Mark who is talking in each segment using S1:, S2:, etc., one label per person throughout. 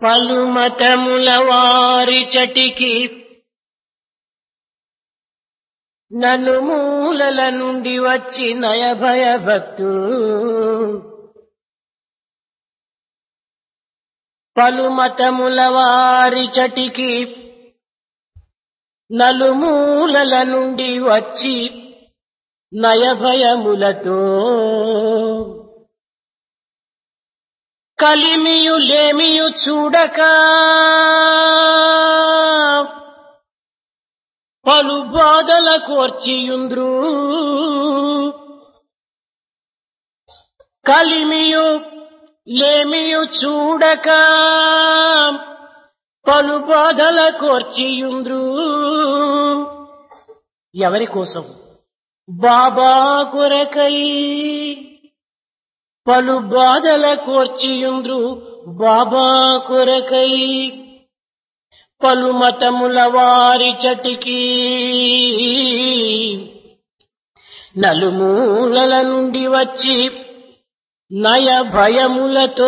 S1: పలుమతముల వారి చటికి నలుమూలల నుండి వచ్చి నయభయ భక్తులు పలుమతముల వారి చటికి నలుమూలల నుండి వచ్చి నయభయములతో కలిమియు లేమియు చూడక పలు బాధల కోర్చియుంద్రు కలిమియు లేమియు చూడక పలు బాధల కోర్చియుంద్రు ఎవరి కోసం బాబా కొరకై పలు బాధల కోర్చియుంద్రు బాబా కొరకై పలు మతముల వారి చటికి నలుమూలల నుండి వచ్చి నయ భయములతో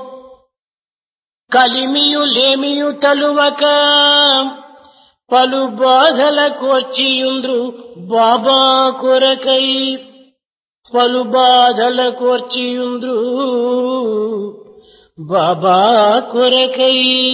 S1: కలిమియు లేమియు తలువక పలు బాధల కోర్చియుంద్రు బాబా కొరకై పలు బాధల కోర్చియుంద్రు బాబా కొరకై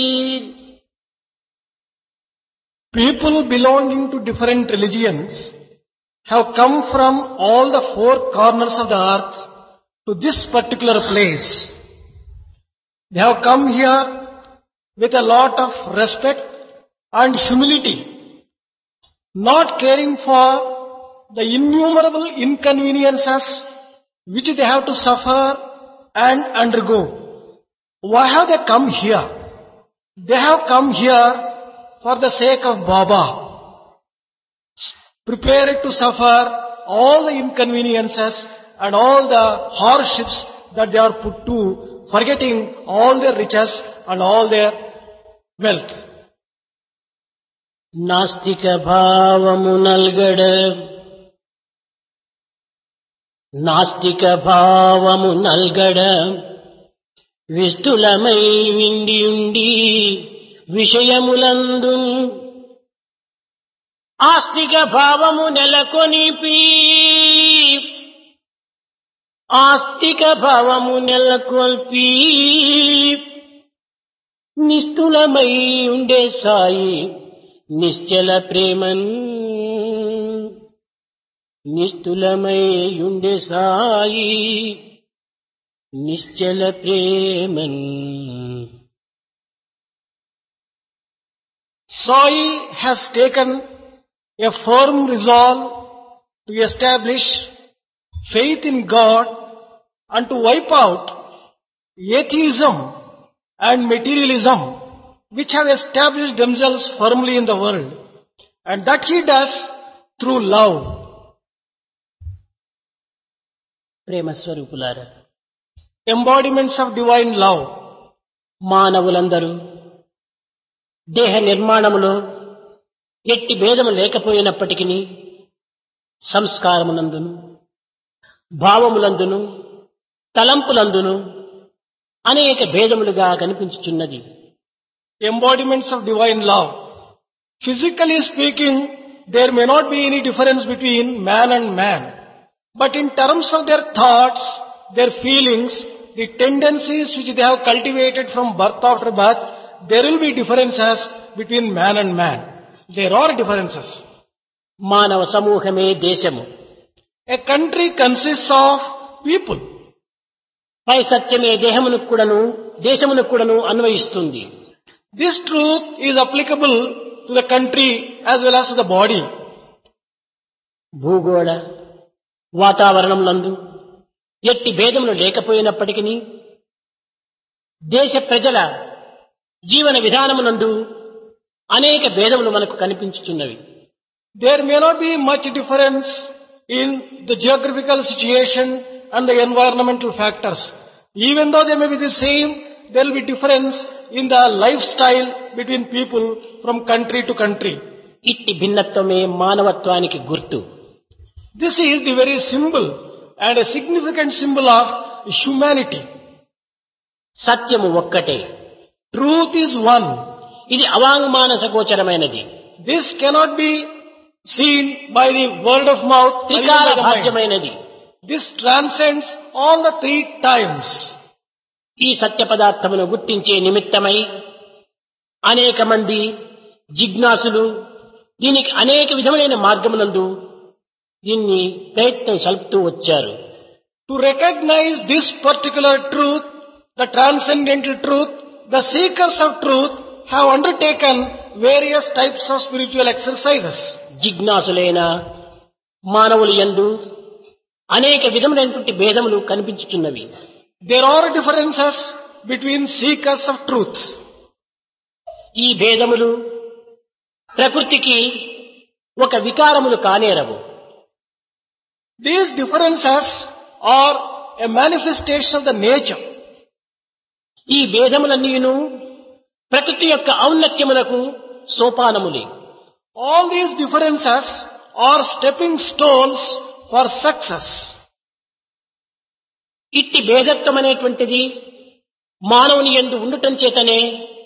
S2: People belonging to different religions have come from all the four corners of the earth to this particular place. They have come here with a lot of respect and humility, not caring for the innumerable inconveniences which they have to suffer and undergo. Why have they come here? They have come here for the sake of Baba, prepared to suffer all the inconveniences and all the hardships that they are put to, forgetting all their riches and all their wealth.
S1: నాస్తిక భావము నల్గడ నాస్తిక భావము నల్గడ విస్తులమై విండియుండి విషయములందు ఆస్తిక భావము నెలకొనిపి ఆస్తిక భావము నెలకొల్పి నిస్తులమై ఉండే సాయి నిశ్చల ప్రేమన్ నిస్తులమై ఉండే సాయి నిశ్చల ప్రేమన్
S2: Sai has taken a firm resolve to establish faith in God and to wipe out atheism and materialism which have established themselves firmly in the world. And that he does through love.
S1: ప్రేమ స్వరూపులారా
S2: Embodiments of divine love.
S1: మానవులందరూ దేహ నిర్మాణములో ఎట్టి భేదము లేకపోయినప్పటికీ సంస్కారమునందును భావములందును తలంపులందును అనేక భేదములుగా కనిపించుచున్నది
S2: embodiments of divine love. Physically speaking, there may not be any difference between man and man. But in terms of their thoughts, their feelings, the tendencies which they have cultivated from birth after birth, there will be differences between man and man. There are differences.
S1: మానవ సమూహమే దేశము
S2: A country consists of people.
S1: పై సత్యమే దేహమునకు కూడాను దేశమునకు కూడాను అన్వయిస్తుంది
S2: This truth is applicable to the country as well as to the body.
S1: భూగోళ వాతావరణములందు ఎట్టి భేదములు లేకపోయినప్పటికీ దేశ ప్రజల జీవన విధానమునందు అనేక భేదములు మనకు కనిపించుచున్నవి
S2: There may not be much difference in the geographical situation and the environmental factors. Even though they may be the same, there will be difference in the lifestyle between people from country to country.
S1: ఇట్టి భిన్నత్వమే మానవత్వానికి గుర్తు
S2: This is the very symbol and a significant symbol of humanity.
S1: సత్యము ఒక్కటే
S2: Truth is one.
S1: ఇది అవాంగ్మానస గోచరమైనది
S2: This cannot be seen by the word of mouth. or even
S1: త్రికాల
S2: by the mind.
S1: భాగ్యమైనది
S2: This transcends all the three times.
S1: ఈ సత్య పదార్థమును గుర్తించే నిమిత్తమై అనేక మంది జిజ్ఞాసులు దీనికి అనేక విధములైన మార్గమునందు దీన్ని ప్రయత్నం సలుపుతూ వచ్చారు
S2: To recognize this particular truth, the transcendental truth, the seekers of truth have undertaken various types of spiritual exercises.
S1: జిజ్ఞాసులైన మానవులు యందు అనేక విధములైనటువంటి భేదములు కనిపించుచున్నవి
S2: There are differences between seekers of truth.
S1: ఈ భేదములు ప్రకృతికి ఒక వికారములు కానేరవు
S2: These differences are a manifestation of the nature.
S1: ఈ భేదములన్నీను ప్రకృతి యొక్క ఔన్నత్యములకు సోపానములే
S2: All these differences are stepping stones for success.
S1: ఇట్టి భేదత్వం అనేటువంటిది మానవుని ఎందు ఉండటం చేతనే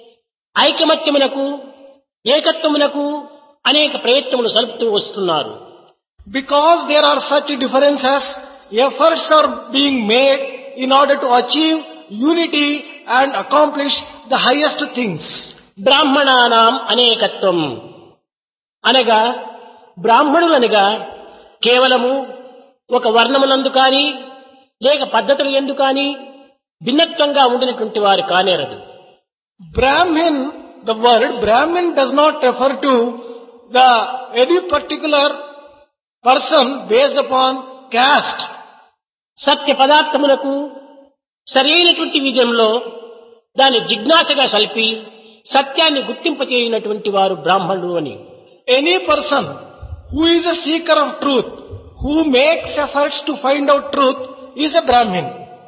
S1: ఐకమత్యమునకు ఏకత్వమునకు అనేక ప్రయత్నములు సలుపుతూ వస్తున్నారు
S2: Because there are such differences, efforts are being made in order to achieve unity and accomplish the highest things.
S1: బ్రాహ్మణానాం అనేకత్వం అనగా బ్రాహ్మణులనగా కేవలము ఒక వర్ణములందు కాని లేక పద్ధతులు ఎందు కాని భిన్నత్వంగా ఉండినటువంటి వారు కానేరదు
S2: Brahmin, the word Brahmin does not refer to the any particular person based upon caste.
S1: సత్య పదార్థములకు సరైనటువంటి విధంలో దాన్ని జిజ్ఞాసగా సల్పి సత్యాన్ని గుర్తింపచేయనటువంటి వారు బ్రాహ్మణులు అని
S2: Any person who is a seeker of truth, who makes efforts to find out truth, is a Brahmin.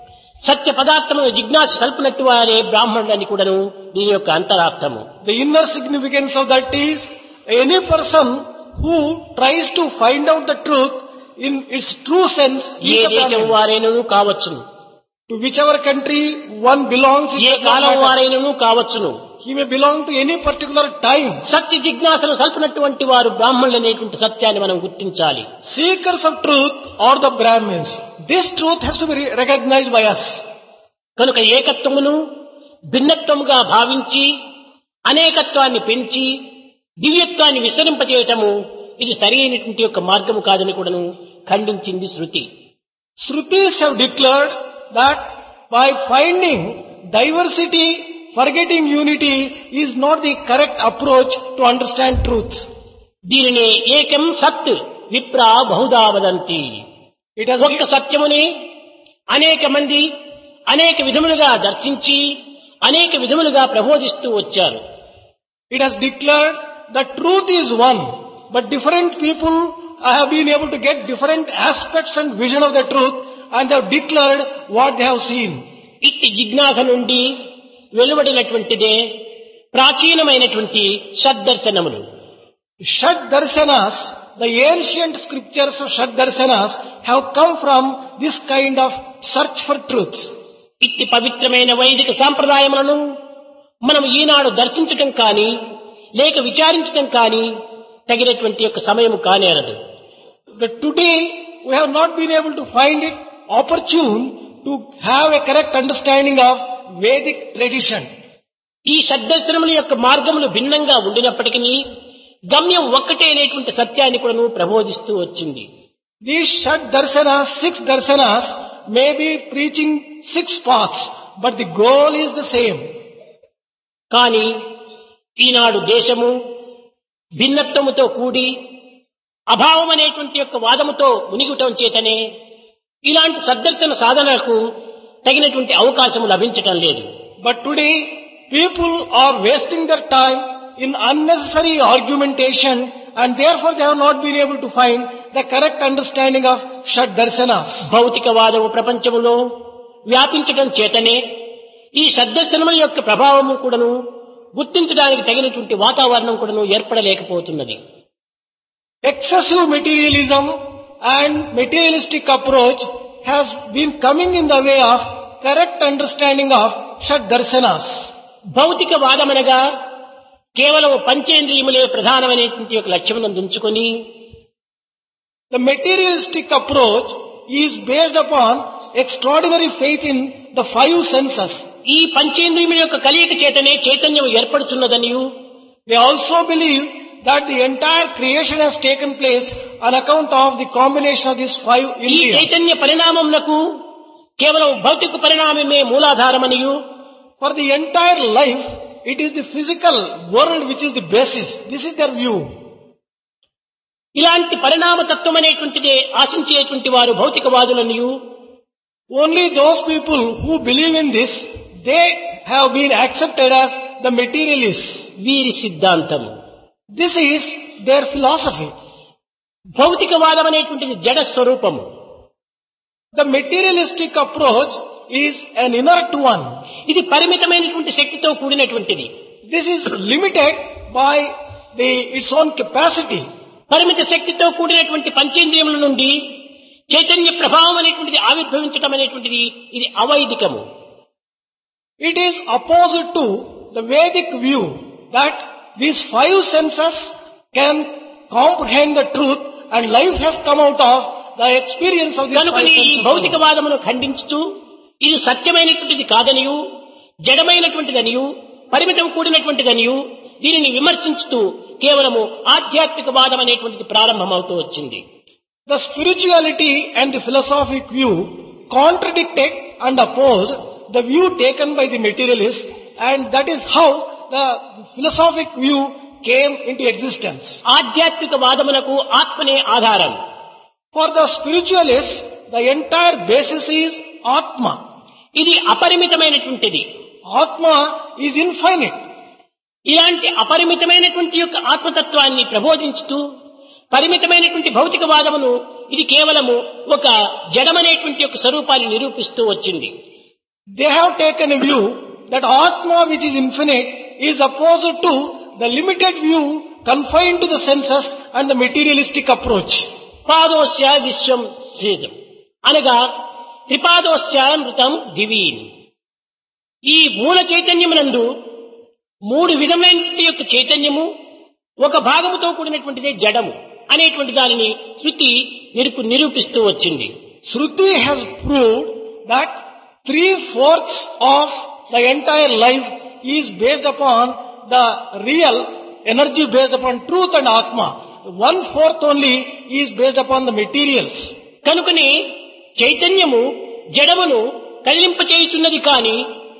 S1: సత్య పదార్థమును జిజ్ఞాస సల్పినట్టు వారే బ్రాహ్మణులు అని కూడాను దీని యొక్క అంతరార్థము
S2: The inner significance of that is any person who tries to find out the truth in its true sense
S1: A
S2: is a
S1: దేశం
S2: Brahmin.
S1: వారైనను కావచ్చును
S2: To whichever country one belongs, it
S1: A
S2: does not
S1: column
S2: matter.
S1: వారైనను కావచ్చును
S2: he may belong to any particular time.
S1: సత్య జిజ్ఞాసను సల్పినటువంటి వారు బ్రాహ్మణులు అనేటువంటి సత్యాన్ని మనం గుర్తించాలి
S2: Seekers of truth are the Brahmins. This truth has to be re- recognized by us.
S1: కనుక ఏకత్వమును భిన్నత్వముగా భావించి అనేకత్వాన్ని పెంచి దివ్యత్వాన్ని విస్తరింపచేయటము ఇది సరైనటువంటి యొక్క మార్గము కాదని కూడాను ఖండించింది శృతి
S2: Shrutis have declared that by finding diversity, forgetting unity is not the correct approach to understand truth.
S1: దీనినే ఏకం సత్ విప్రా బహుదా వదంతి
S2: It has
S1: ఒక్క సత్యముని అనేక మంది అనేక విధములుగా దర్శించి అనేక విధములుగా ప్రబోధిస్తూ వచ్చారు
S2: It has declared that truth is one, but different people have been able to get different aspects and vision of the truth and they have declared what they have seen.
S1: ఇట్టి జిజ్ఞాస నుండి వెలువడినటువంటిదే ప్రాచీనమైనటువంటి షడ్దర్శనములు
S2: Shad Darsanas, the ancient scriptures of Shad Darsanas have come from this kind of search for truth.
S1: ఇట్టి పవిత్రమైన వైదిక సాంప్రదాయములను మనం ఈనాడు దర్శించటం కానీ లేక విచారించటం కానీ తగినటువంటి యొక్క సమయం కానేరదు
S2: But today we have not been able to find it opportune to have a correct understanding of Vedic tradition.
S1: ఈ షడ్దర్శనముల యొక్క మార్గములు భిన్నంగా ఉండినప్పటికీ గమ్యం ఒక్కటే అనేటువంటి సత్యాన్ని కూడా ప్రబోధిస్తూ వచ్చింది
S2: These Shad Darsanas, six Darsanas, may be preaching six paths, but the goal is the same.
S1: కానీ ఈనాడు దేశము భిన్నత్వముతో కూడి అభావం అనేటువంటి యొక్క వాదముతో మునిగిటం చేతనే ఇలాంటి సద్దర్శన సాధనలకు తగినటువంటి అవకాశం లభించటం లేదు
S2: But today, people are wasting their time in unnecessary argumentation and therefore they have not been able to find the correct understanding of Shad Darsanas.
S1: భౌతికవాదము ప్రపంచములో వ్యాపించటం చేతనే ఈ సద్దర్శనముల యొక్క ప్రభావము కూడాను గుర్తించడానికి తగినటువంటి వాతావరణం కూడాను ఏర్పడలేకపోతున్నది
S2: Excessive materialism and materialistic approach has been coming in the way of correct understanding of Shad Darsanas.
S1: భౌతిక వాదమనగా కేవలం పంచేంద్రియములే ప్రధానమైనటువంటి ఒక లక్ష్యమునందు ఉంచుకొని
S2: The materialistic approach is based upon extraordinary faith in the five senses.
S1: ఈ పంచేంద్రియముల యొక్క కలయిక చేతనే చైతన్యం ఏర్పడుతున్నదనియు
S2: They also believe that the entire creation has taken place on account of the combination of these five
S1: ఈ
S2: indriyas.
S1: చైతన్య పరిణామమునకు కేవలం భౌతిక పరిణామమే మూలాధారమనియు
S2: For the entire life, it is the physical world which is the basis. This is their view.
S1: ఇలాంటి పరిణామతత్వం అనేటువంటిదే ఆశించేటువంటి వారు భౌతికవాదులనియు
S2: Only those people who believe in this, they have been accepted as the materialists.
S1: వీరి సిద్ధాంతం
S2: This is their philosophy.
S1: భౌతికవాదం అనేటువంటిది జడ స్వరూపము
S2: The materialistic approach is an inert one.
S1: ఇది పరిమితమైనటువంటి శక్తితో కూడినటువంటిది
S2: This is limited by the, its own capacity.
S1: పరిమిత శక్తితో కూడినటువంటి పంచేంద్రియముల నుండి చైతన్య ప్రభావం అనేటువంటిది ఆవిర్భవించటం అనేటువంటిది ఇది అవైదికము
S2: It is opposite to the Vedic view that these five senses can comprehend the truth and life has come out of the experience of these five
S1: కనుకని ఈ
S2: senses.
S1: భౌతికవాదమును ఖండించుతూ ఇది సత్యమైనటువంటిది కాదనియు జడమైనటువంటిదనియు పరిమితం కూడినటువంటిదనియు దీనిని విమర్శించుతూ కేవలము ఆధ్యాత్మికవాదం అనేటువంటిది ప్రారంభమవుతూ వచ్చింది
S2: The spirituality and the philosophic view contradicted and opposed the view taken by the materialists and that is how the philosophic view came into existence.
S1: ఆధ్యాత్మిక వాదమునకు ఆత్మనే ఆధారం
S2: For the spiritualists, the entire basis is Atma.
S1: ఇది అపరిమితమైనటువంటిది
S2: Atma is infinite.
S1: ఇలాంటి అపరిమితమైనటువంటి యొక్క ఆత్మతత్వాన్ని ప్రబోధించుతూ పరిమితమైనటువంటి భౌతికవాదమును ఇది కేవలము ఒక జడమనేటువంటి యొక్క స్వరూపాన్ని నిరూపిస్తూ వచ్చింది
S2: They have taken a view that Atma which is infinite is opposite to the limited view confined to the senses and the materialistic approach.
S1: పాదోస్య విశ్వం శ్రీజం అనగా త్రిపాదోస్యామృతం దివీన్ ఈ మూల చైతన్యమునందు మూడు విధమైనటువంటి యొక్క చైతన్యము ఒక భాగముతో కూడినటువంటిదే జడము అనేటువంటి దానిని శృతి నిరుపు నిరూపిస్తూ వచ్చింది
S2: Shruti has proved that three fourths of the entire life is based upon the real energy based upon truth and Atma. One fourth only is based upon the materials.
S1: కనుకనే చైతన్యము జడమును కదిలింపచేయుచున్నది కాని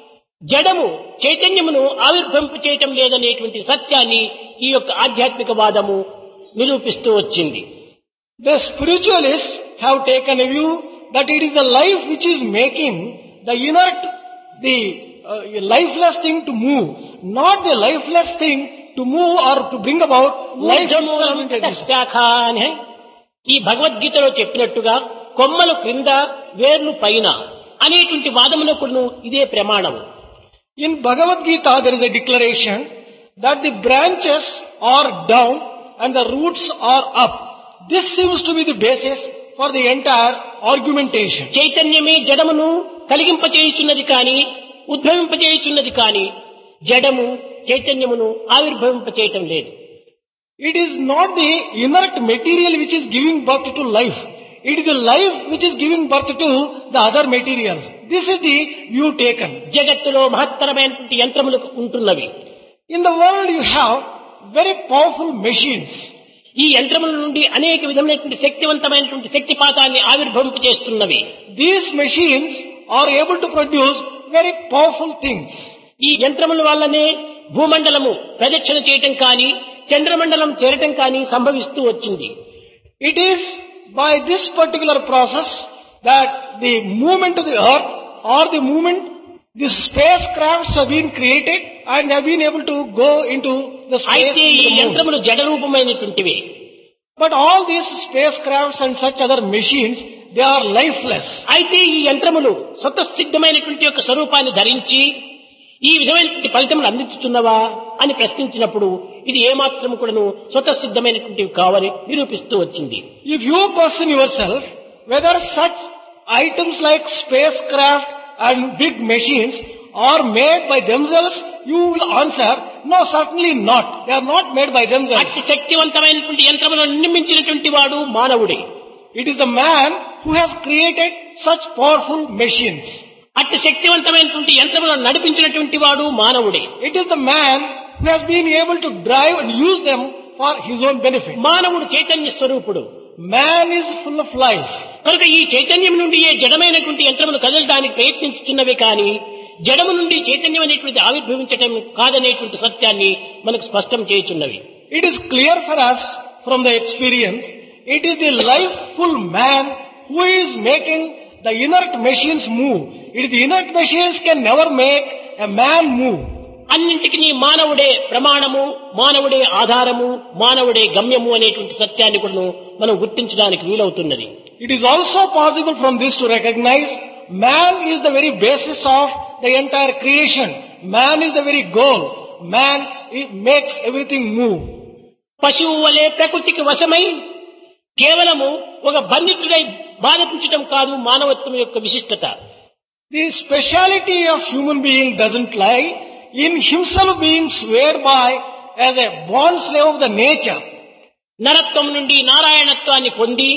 S1: జడము చైతన్యమును ఆవిర్భవింప చేయటం లేదనేటువంటి సత్యాన్ని ఈ యొక్క ఆధ్యాత్మిక వాదము నిరూపిస్తూ వచ్చింది
S2: The spiritualists have taken a view that it is the life which is making the inert, the uh, lifeless thing to move, not the lifeless thing to move or to bring about life itself into existence.
S1: శాఖ అని ఈ భగవద్గీతలో చెప్పినట్టుగా కొమ్మలు క్రింద వేర్లు పైన అనేటువంటి వాదమునకును ఇదే ప్రమాణము
S2: In Bhagavad Gita, there is a declaration that the branches are down and the roots are up. This seems to be the basis for the entire argumentation.
S1: చైతన్యమే జడమును కలిగింపచేయుచున్నది కాని ఉద్భవింపచేయుచున్నది కాని జడము చైతన్యమును ఆవిర్భవింపచేయటం లేదు
S2: It is not the inert material which is giving birth to life. It is the life which is giving birth to the other materials. This is the view taken.
S1: జగత్తులో మహత్తరమైనటువంటి యంత్రములు ఉంటున్నవి
S2: In the world you have very powerful machines.
S1: ఈ యంత్రముల నుండి అనేక విధమైనటువంటి శక్తివంతమైనటువంటి శక్తిపాతాన్ని ఆవిర్భవింప చేస్తున్నవి
S2: These machines are able to produce very powerful things.
S1: ఈ యంత్రముల వల్లనే భూమండలము ప్రదక్షిణ చేయటం కానీ చంద్రమండలం చేరటం కానీ సంభవిస్తూ వచ్చింది
S2: It is by this particular process that the movement of the earth or the movement, the spacecrafts have been created and have been able to go into the space.
S1: అయితే
S2: into
S1: ఈ
S2: the moon.
S1: యంత్రములు జడ రూపమైనటువంటివి
S2: But all these spacecrafts and such other machines, they are lifeless.
S1: అయితే ఈ యంత్రములు స్వతసిద్ధమైనటువంటి యొక్క స్వరూపాన్ని ధరించి ఈ విధమైనటువంటి ఫలితములు అందించుతున్నవా అని ప్రశ్నించినప్పుడు ఇది ఏమాత్రం కూడాను స్వతసిద్ధమైనటువంటివి కావని నిరూపిస్తూ వచ్చింది
S2: If you question yourself whether such items like spacecraft and big machines are made by themselves you will answer, no, certainly not. They are not made by themselves.
S1: అతి శక్తివంతమైనటువంటి యంత్రములను నిర్మించినటువంటి వాడు మానవుడే
S2: It is the man who has created such powerful machines.
S1: అతి శక్తివంతమైనటువంటి యంత్రములను నడిపించినటువంటి వాడు మానవుడే
S2: It is the man who has been able to drive and use them for his own benefit.
S1: మానవుడు చైతన్య స్వరూపుడు
S2: Man is full of life.
S1: కనుక ఈ చైతన్యం నుండి ఏ జడమైనటువంటి యంత్రములు కదలడానికి ప్రయత్నించుతున్నవి కానీ జడము నుండి చైతన్యం అనేటువంటి ఆవిర్భవించటం కాదనేటువంటి సత్యాన్ని మనకు స్పష్టం చేయుచున్నవి
S2: It is clear for us from the experience, it is the lifeful man who is making the inert machines move. It is the inert machines can never make a man move.
S1: అన్నింటికి నీ మానవుడే ప్రమాణము మానవుడే ఆధారము మానవుడే గమ్యము అనేటువంటి సత్యాన్ని కూడా మనం గుర్తించడానికి వీలవుతున్నది
S2: It is also possible from this to recognize man is the very basis of the entire creation. Man is the very goal. Man i- makes everything move.
S1: పశువు వలె ప్రకృతికి వశమై కేవలము ఒక బంధితుడై బాధించడం కాదు మానవత్వం యొక్క విశిష్టత
S2: The speciality of human being doesn't lie in himself being swayed by as a bond slave of the nature.
S1: నరత్వం నుండి నారాయణత్వాన్ని పొంది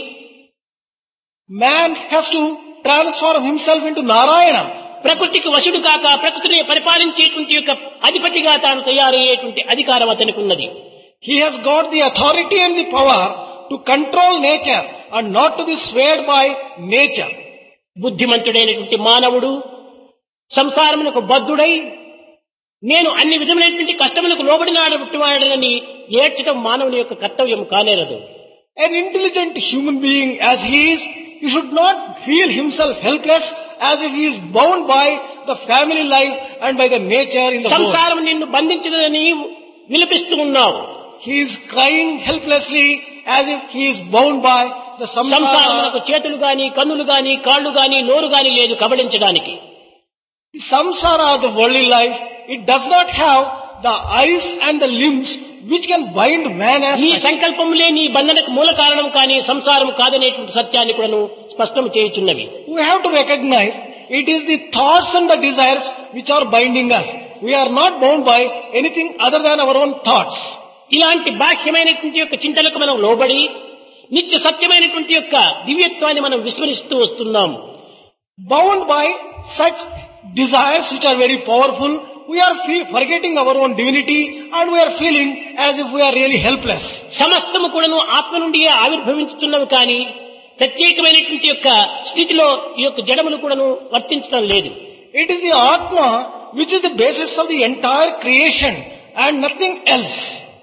S2: Man has to transform himself into Narayana.
S1: ప్రకృతికి వశుడు కాక ప్రకృతిని పరిపాలించేటువంటి యొక్క అధిపతిగా తాను తయారయ్యేటువంటి అధికారం అతనికి ఉన్నది
S2: He has got the authority and the power to control nature and not to be swayed by nature.
S1: బుద్ధిమంతుడైనటువంటి మానవుడు సంసారమునకు బద్ధుడై నేను అన్ని విధములైనటువంటి కష్టములకు లోబడినాడని ఏడ్చడం మానవుని యొక్క కర్తవ్యం కానేరదు
S2: An intelligent human being as he is, he should not feel himself helpless as if he is bound by the family life and by the nature in the world.
S1: సంసారం నిన్ను బంధించదని విలపిస్తూ ఉన్నావు
S2: He is crying helplessly as if he is bound by the
S1: సంసారమునకు
S2: samsara.
S1: చేతులు గాని కన్నులు గాని కాళ్ళు గాని నోరు గాని లేదు కబళించడానికి
S2: The samsara of the worldly life, it does not have the eyes and the limbs which can bind man as
S1: నీ
S2: such.
S1: సంకల్పములే నీ బంధనకు మూల కారణం కానీ సంసారం కాదనేటువంటి సత్యాన్ని కూడాను స్పష్టం చేయుచున్నవి
S2: We have to recognize it is the thoughts and the desires which are binding us. We are not bound by anything other than our own thoughts.
S1: ఇలాంటి బాహ్యమైనటువంటి యొక్క చింతలకు మనం లోబడి నిత్య సత్యమైనటువంటి యొక్క దివ్యత్వాన్ని మనం విస్మరిస్తూ వస్తున్నాం
S2: Bound by such desires which are very powerful, we are fe- forgetting our own divinity and we are feeling as if we are really helpless.
S1: సమస్తము కూడాను ఆత్మ నుండియే ఆవిర్భవించుతున్నవి కానీ ప్రత్యేకమైనటువంటి యొక్క స్థితిలో ఈ యొక్క జడములు కూడాను వర్తించడం లేదు
S2: It is the Atma which is the basis of the entire creation and nothing else.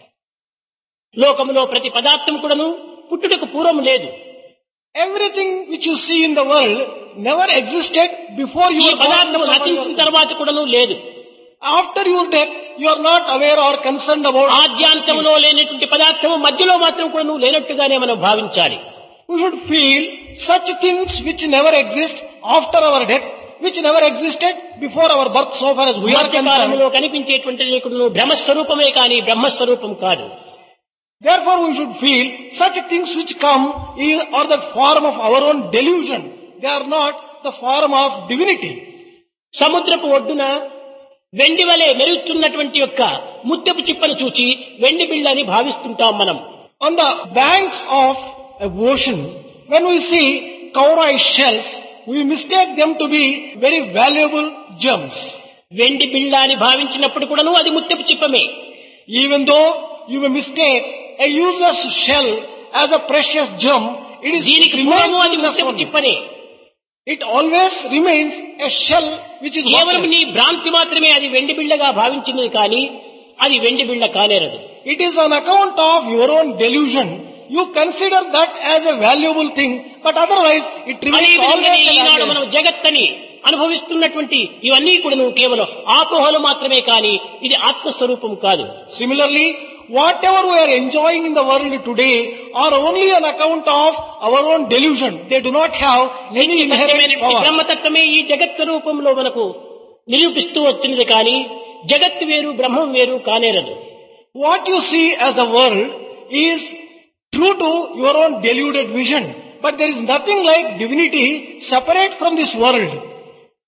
S1: లోకములో ప్రతి పదార్థం కూడాను పుట్టుటకు పూర్వం లేదు
S2: Everything which you see in the world never existed before
S1: ఈ
S2: you were born.
S1: పదార్థము నశించిన తర్వాత కూడాను లేదు
S2: After your death, you are not aware or concerned about
S1: ఆద్యాంతములో లేనటువంటి పదార్థము మధ్యలో మాత్రం కూడాను లేనట్టుగానే మనం భావించాలి
S2: We should feel such things which never exist after our death, which never existed before our birth so far as we are
S1: మధ్యకాలంలో
S2: concerned.
S1: కనిపించేటువంటి నీకును బ్రహ్మస్వరూపమే కానీ బ్రహ్మస్వరూపం కాదు
S2: Therefore we should feel such things which come is- are the form of our own delusion. They are not the form of divinity.
S1: సముద్రపు ఒడ్డున వెండి వలె మెరుగుతున్నటువంటి యొక్క ముత్యపు చిప్పను చూచి వెండి బిళ్ళ అని భావిస్తుంటాం మనం
S2: On the banks of a ocean, when we see cowrie shells, we mistake them to be very valuable gems.
S1: వెండి బిళ్ళ అని భావించినప్పుడు కూడాను అది ముత్యపు చిప్పమే
S2: Even though you may mistake a useless shell as a precious gem, it is
S1: దీనికి
S2: it
S1: మూలము అది
S2: remains useless
S1: ముత్యపు
S2: only.
S1: చిప్పనే
S2: It always remains a shell which is
S1: కేవలం
S2: worthless.
S1: నీ భ్రాంతి మాత్రమే అది వెండి బిళ్ళగా భావించినది కానీ అది వెండి బిళ్ళ కానేరదు
S2: It is on account of your own delusion. You consider that as a valuable thing, but otherwise it
S1: అదే
S2: remains
S1: విధంగానే
S2: always a
S1: ఈనాడు మనం
S2: valueless.
S1: జగత్తని అనుభవిస్తున్నటువంటి ఇవన్నీ కూడా నువ్వు కేవలం ఆపోహలు మాత్రమే కానీ ఇది ఆత్మస్వరూపం కాదు
S2: Similarly, whatever we are enjoying in the world today are only on account of our own delusion. They do not have any
S1: నిత్య
S2: inherent
S1: సత్యమైనటువంటి
S2: power.
S1: బ్రహ్మతత్వమే ఈ జగత్ రూపంలో మనకు నిరూపిస్తూ వచ్చినది కానీ జగత్తు వేరు బ్రహ్మం వేరు కానేరదు
S2: What you see as the world is true to your own deluded vision. But there is nothing like divinity separate from this world.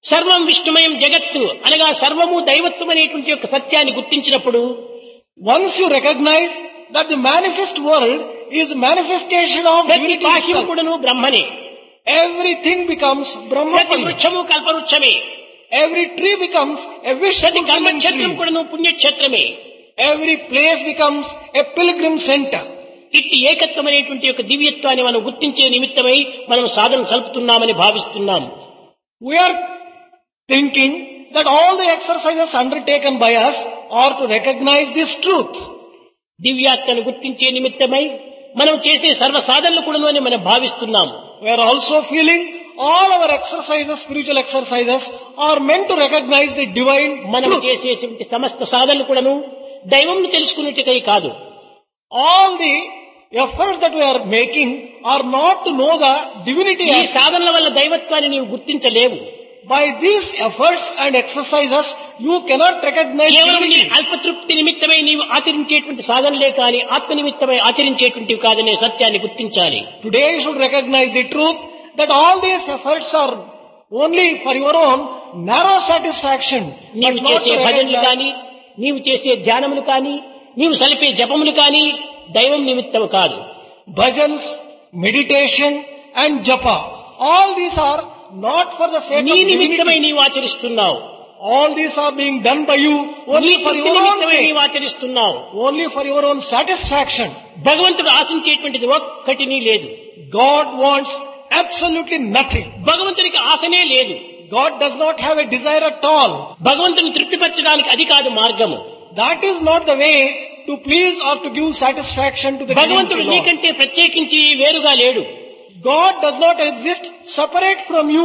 S1: సర్వం విష్ణుమయం జగత్తు అనగా సర్వము దైవత్వం అనేటువంటి యొక్క సత్యాన్ని గుర్తించినప్పుడు
S2: Once you recognize that the manifest world is manifestation of
S1: ప్రతి
S2: divinity
S1: బాహ్యం
S2: itself,
S1: కూడాను బ్రహ్మనే
S2: everything becomes
S1: ప్రతి
S2: Brahmapali.
S1: వృక్షము కల్పవృక్షమే
S2: Every tree becomes a wish
S1: ప్రతి
S2: fulfilling
S1: కర్మక్షేత్రం
S2: tree.
S1: కూడాను పుణ్యక్షేత్రమే
S2: Every place becomes a pilgrim center.
S1: ఇట్టి ఏకత్వం అనేటువంటి యొక్క దివ్యత్వాన్ని మనం గుర్తించే నిమిత్తమై మనం సాధన సలుపుతున్నామని భావిస్తున్నాం
S2: We are thinking that all the exercises undertaken by us are to recognize this truth.
S1: దివ్యాత్మను గుర్తించే నిమిత్తమై మనం చేసే సర్వ సాధనలు కూడాను అని మనం భావిస్తున్నాం
S2: We are also feeling all our exercises, spiritual exercises, are meant to recognize the divine
S1: మనం
S2: truth.
S1: చేసేటువంటి సమస్త సాధనలు కూడాను దైవంను తెలుసుకున్నట్టుకై కాదు
S2: All the efforts that we are making are not to know the divinity.
S1: ఈ
S2: as-
S1: సాధనల వల్ల దైవత్వాన్ని నీవు గుర్తించలేవు
S2: By these efforts and exercises, you cannot recognize
S1: కేవలం నీ
S2: divinity.
S1: అల్పతృప్తి నిమిత్తమై నీవు ఆచరించేటువంటి సాధనలే కాని ఆత్మ నిమిత్తమై ఆచరించేటువంటివి కాదనే సత్యాన్ని గుర్తించాలి
S2: Today you should recognize the truth that all these efforts are only for your own narrow satisfaction. but
S1: నీవు
S2: not
S1: చేసే
S2: to
S1: భజనలు
S2: recognize-
S1: కాని నీవు చేసే ధ్యానములు కాని నీవు సలిపే జపములు కాని దైవం నిమిత్తం కాదు
S2: Bhajans, meditation and japa. All these are not for the sake
S1: నీ
S2: of
S1: నిమిత్తమై
S2: divinity.
S1: నీవు ఆచరిస్తున్నావు
S2: All these are being done by you
S1: నీ
S2: only for
S1: తృప్తి
S2: your own
S1: నిమిత్తమై
S2: sake.
S1: నీవు ఆచరిస్తున్నావు
S2: Only for your own satisfaction.
S1: భగవంతుడు ఆశించేటువంటిది ఒక్కటిని లేదు
S2: God wants absolutely nothing.
S1: భగవంతునికి ఆశనే లేదు
S2: God does not have a desire at all.
S1: భగవంతుని తృప్తిపరచడానికి అది కాదు మార్గము
S2: That is not the way to please or to give satisfaction to the
S1: భగవంతుడు
S2: divinity Lord.
S1: నీకంటే ప్రత్యేకించి వేరుగా లేడు
S2: God does not exist separate from you.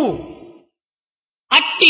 S1: అట్టి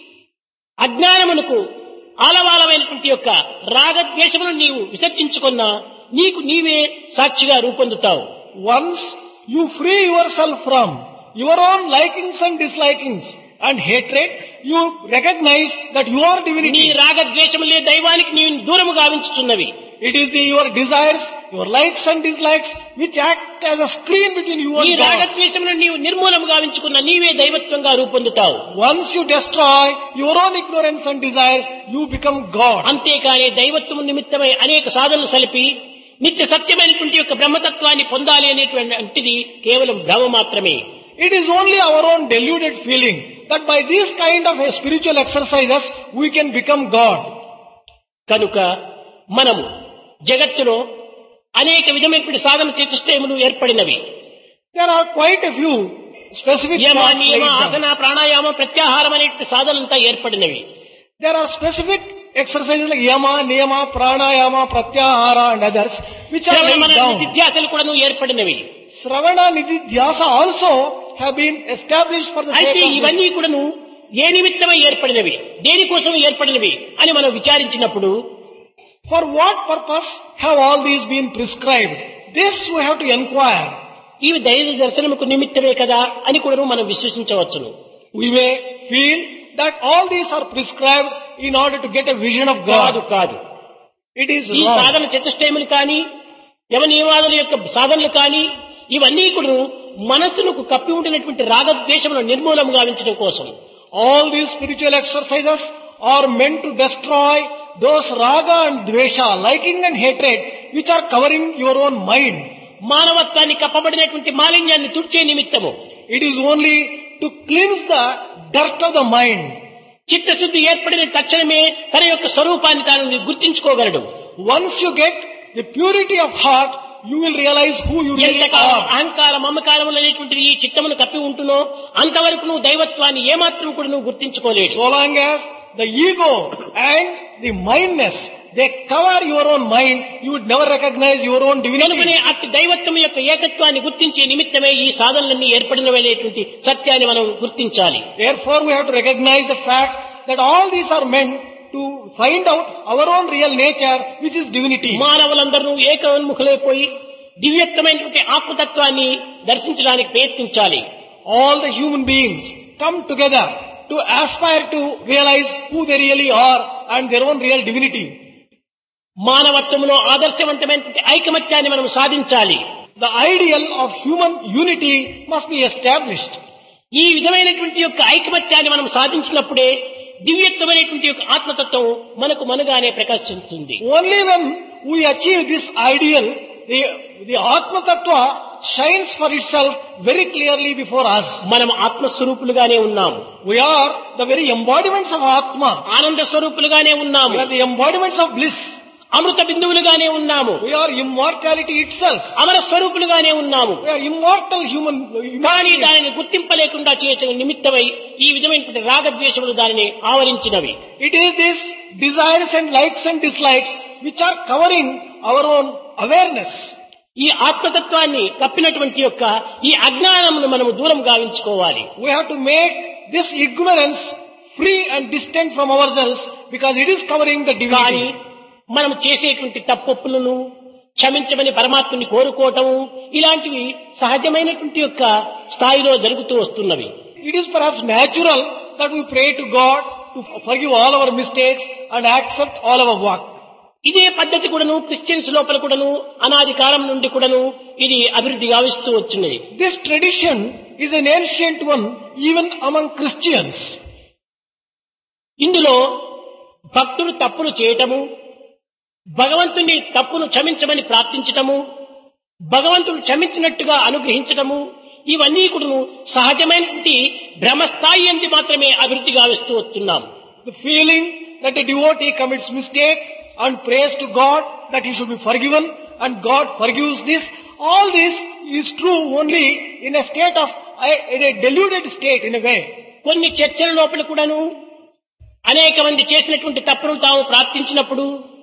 S1: అజ్ఞానమునకు ఆలవాలమైనటువంటి యొక్క రాగద్వేషములను నీవు విసర్జించుకున్నా నీకు నీవే సాక్షిగా రూపొందుతావు
S2: Once you free yourself from your own likings and dislikings and hatred, you recognize that you are
S1: నీ
S2: divinity.
S1: రాగద్వేషములే దైవానికి నీవు దూరము గావించుచున్నవి
S2: It is the, your desires, your likes and dislikes which act as a screen between you
S1: నీ
S2: and God.
S1: రాగద్వేషములను నీవు నిర్మూలము గావించుకున్న నీవే దైవత్వంగా రూపొందుతావు
S2: Once you destroy your own ignorance and desires, you become God.
S1: అంతేకాని దైవత్వము నిమిత్తమై అనేక సాధనలు సలిపి నిత్య సత్యమైనటువంటి యొక్క బ్రహ్మతత్వాన్ని పొందాలి అనేటువంటిది కేవలం భ్రమ మాత్రమే
S2: It is only our own deluded feeling that by these kind of uh, spiritual exercises we can become God.
S1: కనుక మనము జగత్తులో అనేక విధమైనటువంటి సాధన చతుష్టయములు ఏర్పడినవి
S2: There are quite a few specific
S1: Yama
S2: paths laid
S1: నియమ
S2: down.
S1: ఆసన ప్రాణాయామ ప్రత్యాహారం అనేటువంటి సాధనలంతా ఏర్పడినవి
S2: There are specific exercises like yama, niyama, pranayama, pratyahara and others which are
S1: శ్రవణ
S2: laid
S1: మన
S2: down.
S1: నిధ్యాసలు కూడాను ఏర్పడినవి
S2: Sravana, Nidhi, Dhyasa also have been established for the
S1: అయితే
S2: sake of
S1: ఇవన్నీ
S2: this.
S1: కూడాను ఏ నిమిత్తమై ఏర్పడినవి దేనికోసం ఏర్పడినవి అని మనం విచారించినప్పుడు
S2: For what purpose have all these been prescribed? This we have to inquire.
S1: ఇవి దైవ దర్శనముకు నిమిత్తమే కదా అని కూడా మనం విశ్వసించవచ్చును
S2: We may feel that all these are prescribed in order to get a vision of
S1: కాదు
S2: God.
S1: కాదు
S2: It is
S1: ఈ
S2: wrong.
S1: సాధన చతుష్టయములు కానీ యమ నియమాదుల యొక్క సాధనలు కానీ ఇవన్నీ కూడా మనస్సులకు కప్పి ఉండినటువంటి రాగద్వేషములను నిర్మూలము గావించడం కోసం
S2: All these spiritual exercises are meant to destroy those raga and dvesha, liking and hatred, which are covering your own mind.
S1: మానవత్వాన్ని కప్పబడినటువంటి మాలిన్యాన్ని తుడిచే నిమిత్తము
S2: It is only to cleanse the dirt of the mind.
S1: చిత్తశుద్ధి ఏర్పడిన తక్షణమే తన యొక్క స్వరూపాన్ని తాను గుర్తించుకోగలడు
S2: Once you get the purity of heart, you will realize who you really
S1: ఎంతకాలం
S2: are.
S1: అహంకార మమకారములు అనేటువంటిది ఈ చిత్తమును కప్పి ఉంటునో అంతవరకు నువ్వు దైవత్వాన్ని ఏమాత్రం కూడా నువ్వు గుర్తించుకోలేవు
S2: So long as the ego and the mindness, they cover your own mind, you would never recognize your own
S1: కనుకనే
S2: divinity.
S1: అట్టి దైవత్వం యొక్క ఏకత్వాన్ని గుర్తించే నిమిత్తమే ఈ సాధనలన్నీ ఏర్పడినవనేటువంటి సత్యాన్ని మనం గుర్తించాలి
S2: Therefore, we have to recognize the fact that all these are meant to find out our own real nature, which is divinity.
S1: మానవులందరూ ఏకోన్ముఖులైపోయి దివ్యత్వమైనటువంటి ఆత్మతత్వాన్ని దర్శించడానికి ప్రయత్నించాలి
S2: All the human beings come together to aspire to realize who they really are and their own real divinity.
S1: మానవత్వంలో ఆదర్శవంతమైనటువంటి ఐకమత్యాన్ని మనం సాధించాలి
S2: The ideal of human unity must be established.
S1: ఈ విధమైనటువంటి యొక్క ఐకమత్యాన్ని మనం సాధించినప్పుడే దివ్యత్వమైనటువంటి యొక్క ఆత్మతత్వం మనకు మనగానే ప్రకాశిస్తుంది
S2: Only when we achieve this ideal, the, the Atma Tattva shines for itself very clearly before us.
S1: మనం ఆత్మస్వరూపులుగానే ఉన్నాము
S2: We are the very embodiments of Atma.
S1: ఆనంద స్వరూపులుగానే
S2: We
S1: ఉన్నాము
S2: are the embodiments of bliss.
S1: అమృత బిందువులుగానే ఉన్నాము
S2: We are immortality itself.
S1: అమర స్వరూపులుగానే ఉన్నాము
S2: We are immortal human.
S1: కానీ
S2: human
S1: దానిని గుర్తింపలేకుండా చేయటం నిమిత్తమై ఈ విధమైనటువంటి రాగద్వేషములు దానిని ఆవరించినవి
S2: It is this desires and likes and dislikes which are covering our own awareness.
S1: ఈ ఆత్మతత్వాన్ని కప్పినటువంటి యొక్క ఈ అజ్ఞానమును మనము దూరం గావించుకోవాలి
S2: We have to make this ignorance free and distant from ourselves because it is covering the
S1: కానీ
S2: divinity.
S1: మనం చేసేటువంటి తప్పొప్పులను క్షమించమని పరమాత్మని కోరుకోవటము ఇలాంటివి సహజమైనటువంటి యొక్క స్థాయిలో జరుగుతూ వస్తున్నవి
S2: It is perhaps natural that we pray to God to forgive all our mistakes and accept all our work.
S1: ఇదే పద్ధతి కూడాను క్రిస్టియన్స్ లోపల కూడాను అనాది కాలం నుండి కూడాను ఇది అభివృద్ధి గావిస్తూ వచ్చినది
S2: This tradition is an ancient one even among Christians.
S1: ఇందులో భక్తులు తప్పులు చేయటము భగవంతుని తప్పును క్షమించమని ప్రార్థించటము భగవంతుడు క్షమించినట్టుగా అనుగ్రహించటము ఇవన్నీ కూడాను సహజమైనటువంటి భ్రమస్థాయి అంది మాత్రమే అభివృద్ధి గావిస్తూ వస్తున్నాం
S2: The feeling that a devotee commits mistake and prays to God that he should be forgiven and God forgives this. All this is true only in a state of, in a deluded state in a way.
S1: కొన్ని చర్చల లోపల కూడాను అనేక మంది చేసినటువంటి తప్పును తాము ప్రార్థించినప్పుడు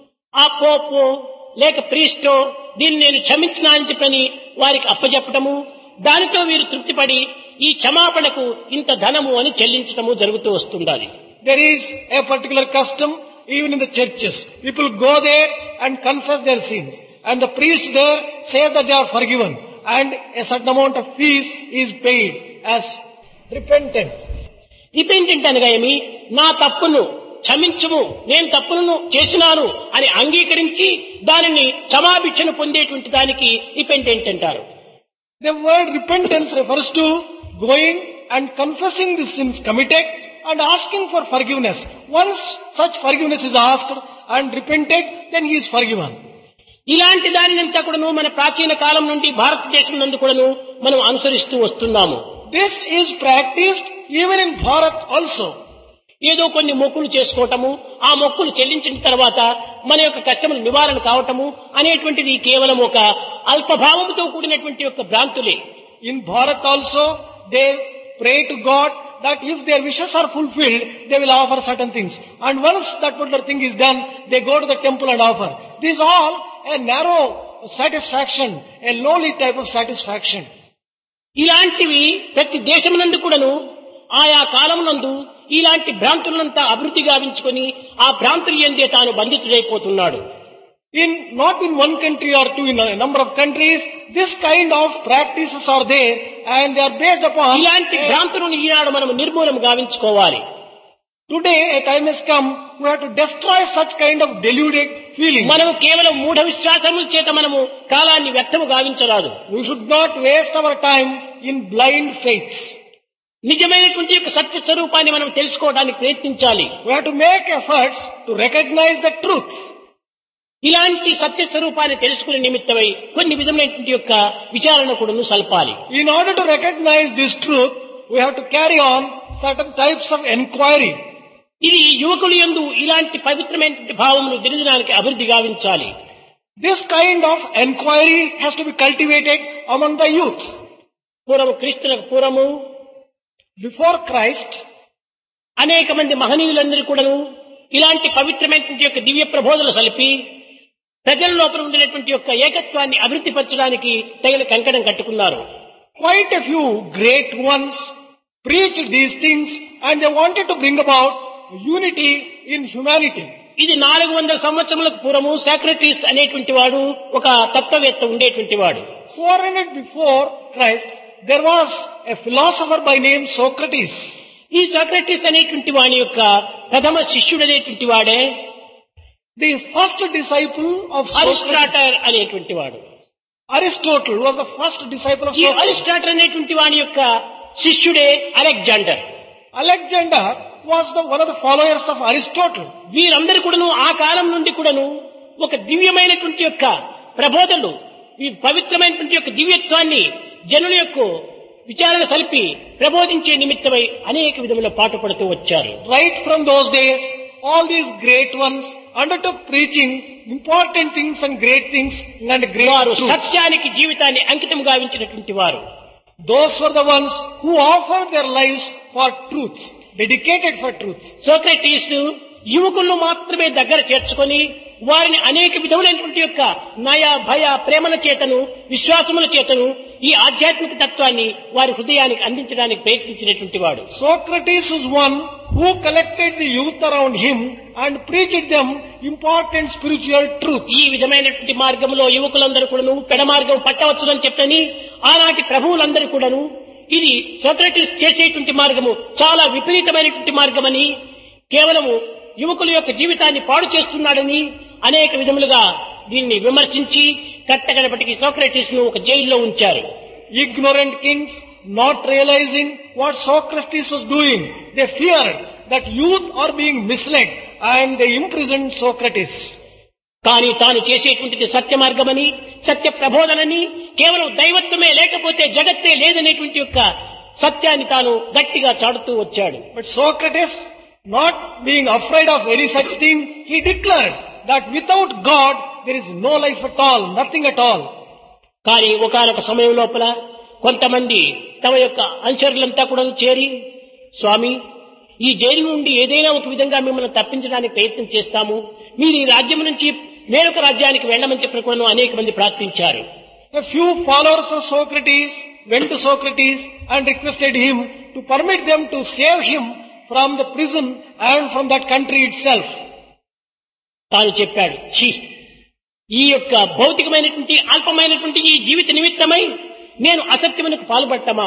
S1: ఆ పోపో లేక ప్రీస్టో దీన్ని నేను క్షమించినా అని చెప్పని వారికి అప్పచెప్పటము దానితో వీరు తృప్తిపడి ఈ క్షమాపణకు ఇంత ధనము అని చెల్లించటము జరుగుతూ వస్తుండాలి
S2: There is a particular custom even in the churches. People go there and confess their sins. And the priest there says that they are forgiven. And a certain amount of fees is paid as repentant.
S1: Repentant అనగా ఏమి నా తప్పును క్షమించుము నేను తప్పులను చేసినాను అని అంగీకరించి దానిని క్షమాభిక్షను పొందేటువంటి దానికి రిపెంటెంట్ అంటారు
S2: The word repentance refers to going and confessing the sins committed and asking for forgiveness. Once such forgiveness is asked and repented, then he is forgiven.
S1: ఇలాంటి దానినంతా కూడాను మన ప్రాచీన కాలం నుండి భారతదేశం నందు కూడాను మనం అనుసరిస్తూ వస్తున్నాము
S2: This is practiced even in Bharat also.
S1: ఏదో కొన్ని మొక్కులు చేసుకోవటము ఆ మొక్కులు చెల్లించిన తర్వాత మన యొక్క కష్టములు నివారణ కావటము అనేటువంటిది కేవలం ఒక అల్పభావముతో కూడినటువంటి యొక్క భ్రాంతులే
S2: In Bharat also, they pray to God that if their wishes are fulfilled, they will offer certain things. And once that particular thing is done, they go to the temple and offer. This is all a narrow satisfaction, a lowly type of satisfaction.
S1: ఇలాంటివి ప్రతి దేశమునందు కూడాను ఆయా కాలమునందు ఇలాంటి భ్రాంతులంతా అభివృద్ధి గావించుకొని ఆ భ్రాంతులు ఎందే తాను బంధితుడైపోతున్నాడు
S2: In, not in one country or two, in a number of countries, this kind of practices are there and they are based upon
S1: ఇలాంటి
S2: a-
S1: భ్రాంతులను ఈనాడు మనం నిర్మూలం గావించుకోవాలి
S2: Today, a time has come, we have to destroy such kind of deluded feelings.
S1: మనము కేవలం మూఢ విశ్వాసముల చేత మనము కాలాన్ని వ్యర్థము గావించరాదు
S2: We should not waste our time in blind faiths.
S1: నిజమైనటువంటి యొక్క సత్య స్వరూపాన్ని మనం తెలుసుకోవడానికి ప్రయత్నించాలి
S2: We have to make efforts to recognize the truth.
S1: ఇలాంటి సత్య స్వరూపాన్ని తెలుసుకునే నిమిత్తమై కొన్ని విధమైనటువంటి యొక్క విచారణ కూడాను సల్పాలి
S2: In order to recognize this truth, we have to carry on certain types of enquiry.
S1: ఇది యువకులు యందు ఇలాంటి పవిత్రమైనటువంటి భావములు దినదినానికి అభివృద్ధి గావించాలి
S2: This kind of enquiry has to be cultivated among the youth.
S1: పూర్వము క్రీస్తులకు పూర్వము
S2: Before Christ,
S1: అనేక మంది మహనీయులందరూ కూడాను ఇలాంటి పవిత్రమైనటువంటి యొక్క దివ్య ప్రబోధనలు సలిపి ప్రజల లోపల ఉండినటువంటి యొక్క ఏకత్వాన్ని అభివృద్ధి పరచడానికి తగిన కంకణం కట్టుకున్నారు
S2: quite a few great ones preached these things and they wanted to bring about unity in humanity.
S1: ఇది నాలుగు వందల సంవత్సరములకు పూర్వము సాక్రటీస్ అనేటువంటి వాడు ఒక తత్వవేత్త ఉండేటువంటి వాడు
S2: 400 before Christ, there was a philosopher by name Socrates.
S1: ఈ సాక్రటీస్ అనేటువంటి వాడి యొక్క ప్రథమ శిష్యుడు అనేటువంటి వాడే
S2: The first disciple of Socrates,
S1: అరిస్టాటర్ అనేటువంటి వాడు
S2: Aristotle was the first disciple of
S1: ఈ
S2: Socrates.
S1: అరిస్టాటర్ అనేటువంటి వాడి యొక్క శిష్యుడే Alexander
S2: Alexander was the one of the followers of Aristotle.
S1: వీరందరూ కూడాను ఆ కాలం నుండి కూడాను ఒక దివ్యమైనటువంటి యొక్క ప్రబోధనలు ఈ పవిత్రమైనటువంటి యొక్క దివ్యత్వాన్ని జనుల యొక్క విచారణ సలిపి ప్రబోధించే నిమిత్తమై అనేక విధముల పాటుపడుతూ వచ్చారు
S2: Right from those days, all these great ones undertook preaching important things and great things and great
S1: వారు
S2: truths.
S1: సత్యానికి జీవితాన్ని అంకితం గావించినటువంటి వారు
S2: Those were the ones who offered their lives for truths, dedicated for truths.
S1: Socrates యువకులను మాత్రమే దగ్గర చేర్చుకొని వారిని అనేక విధములైనటువంటి యొక్క నయ భయ ప్రేమల చేతను విశ్వాసముల చేతను ఈ ఆధ్యాత్మిక తత్వాన్ని వారి హృదయానికి అందించడానికి ప్రయత్నించినటువంటి వాడు
S2: Socrates was one who collected the youth around him and preached them important spiritual truths.
S1: ఈ విధమైనటువంటి మార్గంలో యువకులందరూ కూడాను పెడ మార్గం పట్టవచ్చునని చెప్పని ఆనాటి ప్రభువులందరూ కూడాను ఇది సోక్రటీస్ చేసేటువంటి మార్గము చాలా విపరీతమైనటువంటి మార్గమని కేవలము యువకుల యొక్క జీవితాన్ని పాడు చేస్తున్నాడని అనేక విధములుగా దీన్ని విమర్శించి కట్టగడపటికి సోక్రటీస్ ను ఒక జైల్లో ఉంచారు
S2: Ignorant kings, not realizing what Socrates was doing, they feared that youth are being misled and they imprisoned Socrates.
S1: కానీ తాను చేసేటువంటిది సత్య మార్గమని సత్య ప్రబోధనని కేవలం దైవత్వమే లేకపోతే జగత్తే లేదనేటువంటి యొక్క సత్యాన్ని తాను గట్టిగా చాడుతూ వచ్చాడు
S2: But Socrates, not being afraid of any such thing, he declared that without God there is no life at all, nothing at all.
S1: కానీ ఒకనొక సమయం లోపల కొంతమంది తమ యొక్క అనుచరులంతా కూడా చేరి స్వామి ఈ జైలు నుండి ఏదైనా ఒక విధంగా మిమ్మల్ని తప్పించడానికి ప్రయత్నం చేస్తాము మీరు ఈ రాజ్యం నుంచి వేరొక రాజ్యానికి వెళ్ళమని చెప్పి కూడా అనేక మంది ప్రార్థించారు
S2: A few followers of Socrates went to Socrates and requested him to permit them to save him from the prison and from that country itself.
S1: తాను చెప్పాడు ఛీ ఈ యొక్క భౌతికమైనటువంటి అల్పమైనటువంటి ఈ జీవిత నిమిత్తమై నేను అసత్యమునకు పాల్పడటమా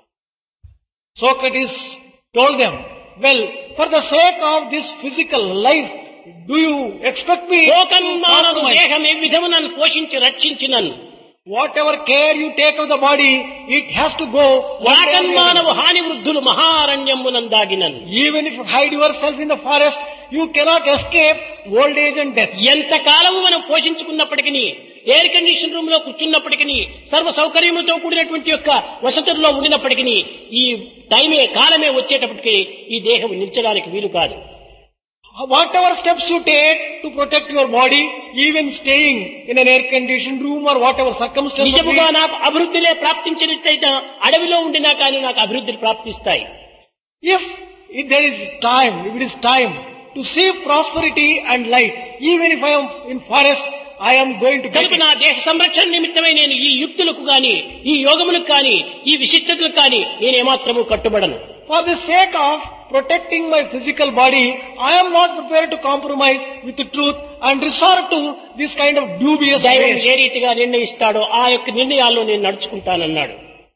S2: Socrates told them, well, for the sake of this physical life, do you expect me to
S1: లోకన్మానము
S2: compromise?
S1: దేహం ఏ విధము నన్ను పోషించి రక్షించినను
S2: Whatever care you take of the body, it has to go. one day or the other.
S1: రాకన్మానవు హాని వృద్ధులు మహారణ్యమునందాగినను
S2: Even if you hide yourself in the forest, you cannot escape old age and death.
S1: ఎంత కాలము మనం పోషించుకున్నప్పటికీ air condition room లో కూర్చున్నప్పటికీ సర్వ సౌకర్యములతో కూడినటువంటి యొక్క వసతుల్లో ఉండినప్పటికీ ఈ టైమే కాలమే వచ్చేటప్పటికి ఈ దేహం నిల్చడానికి వీలు కాదు
S2: Whatever steps you take to protect your body, even staying in an air conditioned room or whatever circumstances,
S1: నిజముగా నాకు అభివృద్ధిలే ప్రాప్తించినట్లయితే అడవిలో ఉండినా కానీ నాకు అభివృద్ధిని ప్రాప్తిస్తాయి
S2: if, if there is time, if it is time to see prosperity and light, even if I am in forest, I am going to get
S1: కనుక
S2: it.
S1: నా దేహ సంరక్షణ నిమిత్తమై నేను ఈ యుక్తులకు గాని ఈ యోగములకు కానీ ఈ విశిష్టతలకు కానీ నేను ఏమాత్రము కట్టుబడను
S2: For the sake of protecting my physical body, I am not prepared to compromise with the truth and resort to this kind of dubious
S1: దైవం ఏ
S2: ways.
S1: రీతిగా నిర్ణయిస్తాడో ఆ యొక్క నిర్ణయాల్లో నేను నడుచుకుంటానన్నాడు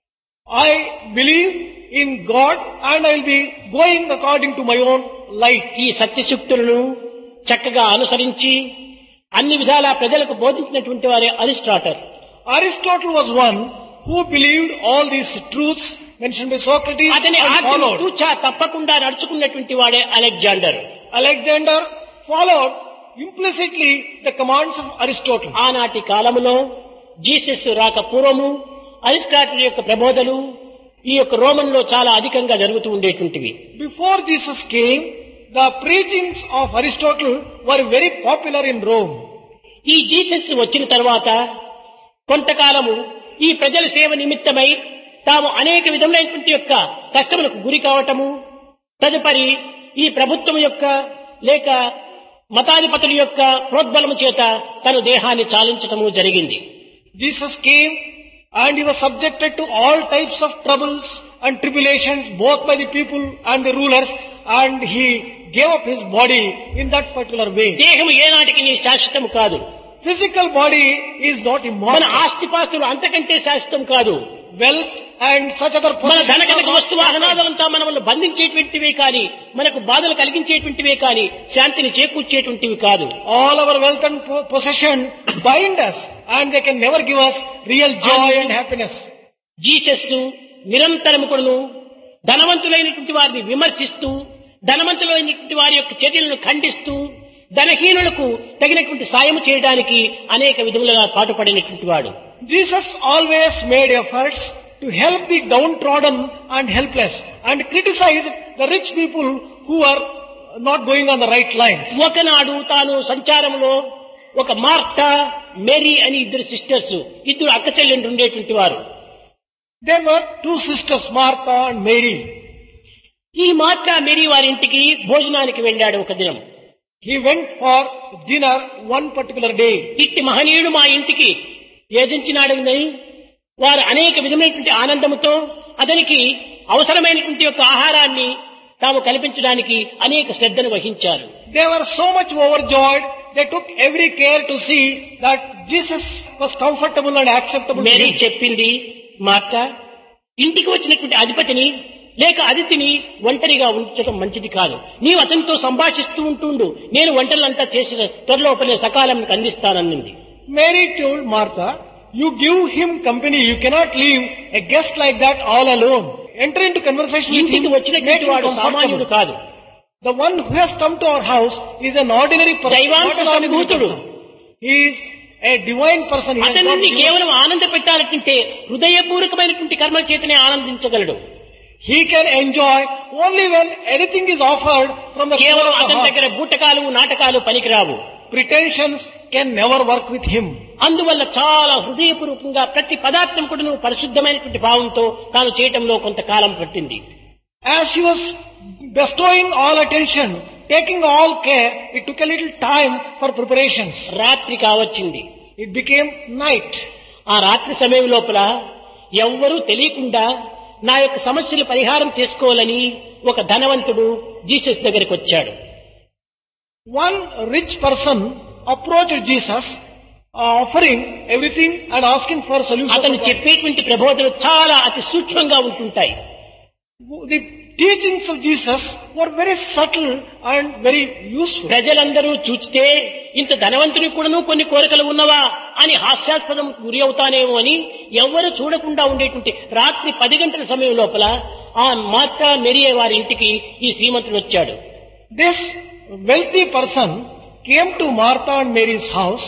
S2: I believe in God and I will be going according to my own light.
S1: ఈ సత్యశక్తులను చక్కగా అనుసరించి అన్ని విధాల ప్రజలకు బోధించినటువంటి వారే అరిస్టాటర్
S2: Aristotle was one who believed all these truths mentioned by Socrates
S1: అతని
S2: and
S1: ఆజ్ఞను
S2: followed.
S1: తూచా తప్పకుండా నడుచుకున్నటువంటి వాడే Alexander
S2: Alexander followed implicitly the commands of Aristotle.
S1: ఆనాటి కాలములో జీసస్ రాక పూర్వము అరిస్టాటిల్ యొక్క ప్రబోధలు ఈ యొక్క రోమన్ లో చాలా అధికంగా జరుగుతూ ఉండేటువంటివి
S2: Before Jesus came, the preachings of Aristotle were very popular in Rome.
S1: ఈ జీసస్ వచ్చిన తర్వాత కొంతకాలము ఈ ప్రజల సేవ నిమిత్తమై తాము అనేక విధములైనటువంటి యొక్క కష్టములకు గురి కావటము తదుపరి ఈ ప్రభుత్వం యొక్క లేక మతాధిపతుల యొక్క ప్రోద్బలము చేత తన దేహాన్ని చాలించటము జరిగింది
S2: Jesus came and he was subjected to all types of troubles and tribulations both by the people and the rulers and he gave up his body in that particular way.
S1: దేహము ఏనాటికి నీ శాశ్వతం కాదు
S2: Physical body is not
S1: మన
S2: immortal.
S1: ఆస్తిపాస్తులు అంతకంటే శాశ్వతం కాదు
S2: Wealth and such other
S1: మన
S2: possessions are
S1: ధనకనక
S2: not
S1: వస్తు వాహనాలంతా మనల్ని బంధించేటువంటివే కానీ మనకు బాధలు కలిగించేటువంటివే కానీ శాంతిని చేకూర్చేటువంటివి కాదు
S2: All our wealth and po- possession bind us and they can never give us real joy and happiness.
S1: Jesus నిరంతరము కూడాను ధనవంతులైనటువంటి వారిని విమర్శిస్తూ ధనవంతులైనటువంటి వారి యొక్క చర్యలను ఖండిస్తూ ధనహీనులకు తగినటువంటి సాయం చేయడానికి అనేక విధములుగా పాటుపడినటువంటి వాడు
S2: Jesus always made efforts to help the downtrodden and helpless and criticize the rich people who are not going on the right lines.
S1: ఒకనాడు తాను సంచారంలో ఒక మార్టా మేరీ అని ఇద్దరు సిస్టర్స్ ఇద్దరు అక్క చెల్లెండ్రు ఉండేటువంటి వారు
S2: There were two sisters, Martha and Mary.
S1: ఈ మార్టా మేరీ వారి ఇంటికి భోజనానికి వెళ్ళాడు ఒక దినం
S2: He went for dinner one particular day.
S1: ఇట్టి మహనీయుడు మా ఇంటికి ఏదించినాడని వారు అనేక విధమైనటువంటి ఆనందముతో అతనికి అవసరమైనటువంటి యొక్క ఆహారాన్ని తాము కల్పించడానికి అనేక శ్రద్ధను వహించారు
S2: They were so much overjoyed, they took every care to see that Jesus was comfortable and acceptable to
S1: Mary
S2: him.
S1: చెప్పింది మార్త ఇంటికి వచ్చినటువంటి అధిపతిని లేక అతిథిని ఒంటరిగా ఉంచడం మంచిది కాదు నీవు అతనితో సంభాషిస్తూ ఉంటుండు నేను వంటలంతా చేసిన త్వరలోపలే సకాలంకి అందిస్తానన్నది
S2: Mary told Martha, you give him company, you cannot leave a guest like that all alone. Enter into conversation with him,
S1: ఇంటికి
S2: make
S1: వచ్చినటువంటి
S2: him
S1: వాడు సామాన్యుడు
S2: comfortable.
S1: కాదు
S2: The one who has come to our house is an ordinary person.
S1: దైవాంశ
S2: not an ordinary
S1: సంభూతుడు.
S2: person. He is a divine person. He has
S1: అతను
S2: got divine-
S1: కేవలం ఆనంద పెట్టాలంటే హృదయపూర్వకమైనటువంటి కర్మల చేతనే ఆనందించగలడు
S2: He can enjoy only when anything is offered from the core
S1: కేవలం
S2: of the
S1: అతని
S2: heart.
S1: దగ్గర బూటకాలు నాటకాలు పనికిరావు
S2: Pretensions can never work with him.
S1: అందువల్ల చాలా హృదయపూర్వకంగా ప్రతి పదార్థం కూడా నువ్వు పరిశుద్ధమైనటువంటి భావంతో తాను చేయటంలో కొంతకాలం పట్టింది
S2: As she was bestowing all attention, taking all care, it took a little time for preparations.
S1: రాత్రి కావచ్చింది
S2: It became night.
S1: ఆ రాత్రి సమయం లోపల ఎవ్వరూ తెలియకుండా నా యొక్క సమస్యలు పరిహారం చేసుకోవాలని ఒక ధనవంతుడు జీసస్ దగ్గరికి వచ్చాడు
S2: One rich person approached Jesus, uh, offering everything and asking for solutions.
S1: అతను చెప్పేటువంటి ప్రబోధనలు చాలా అతి సూక్ష్మంగా ఉంటుంటాయి
S2: The teachings of Jesus were very subtle and very useful.
S1: ప్రజలందరూ చూస్తే ఇంత ధనవంతుని కూడాను కొన్ని కోరికలు ఉన్నవా అని హాస్యాస్పదం గురి అవుతానేమో అని ఎవ్వరు చూడకుండా ఉండేటువంటి రాత్రి పది గంటల సమయం లోపల ఆ మాత్ర మెరియే వారి ఇంటికి ఈ శ్రీమంతుడు వచ్చాడు
S2: This wealthy person came to Martha and Mary's house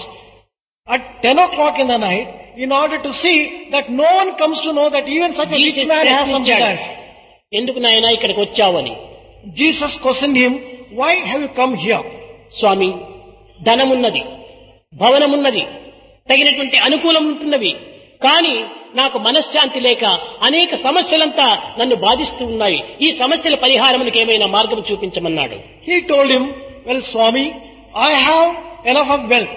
S2: at 10 o'clock in the night in order to see that no one comes to know that even such a rich
S1: Jesus
S2: man has some
S1: ప్రశ్నించాడు.
S2: desires.
S1: ఎందుకు నాయనా ఇక్కడికి వచ్చావని
S2: Jesus questioned him, why have you come here?
S1: స్వామి ధనమున్నది భవనమున్నది తగినటువంటి అనుకూలం ఉంటున్నవి కానీ నాకు మనశ్శాంతి లేక అనేక సమస్యలంతా నన్ను బాధిస్తూ ఉన్నాయి ఈ సమస్యల పరిహారమునికి ఏమైనా మార్గం చూపించమన్నాడు
S2: He told him, well Swami, I have enough of wealth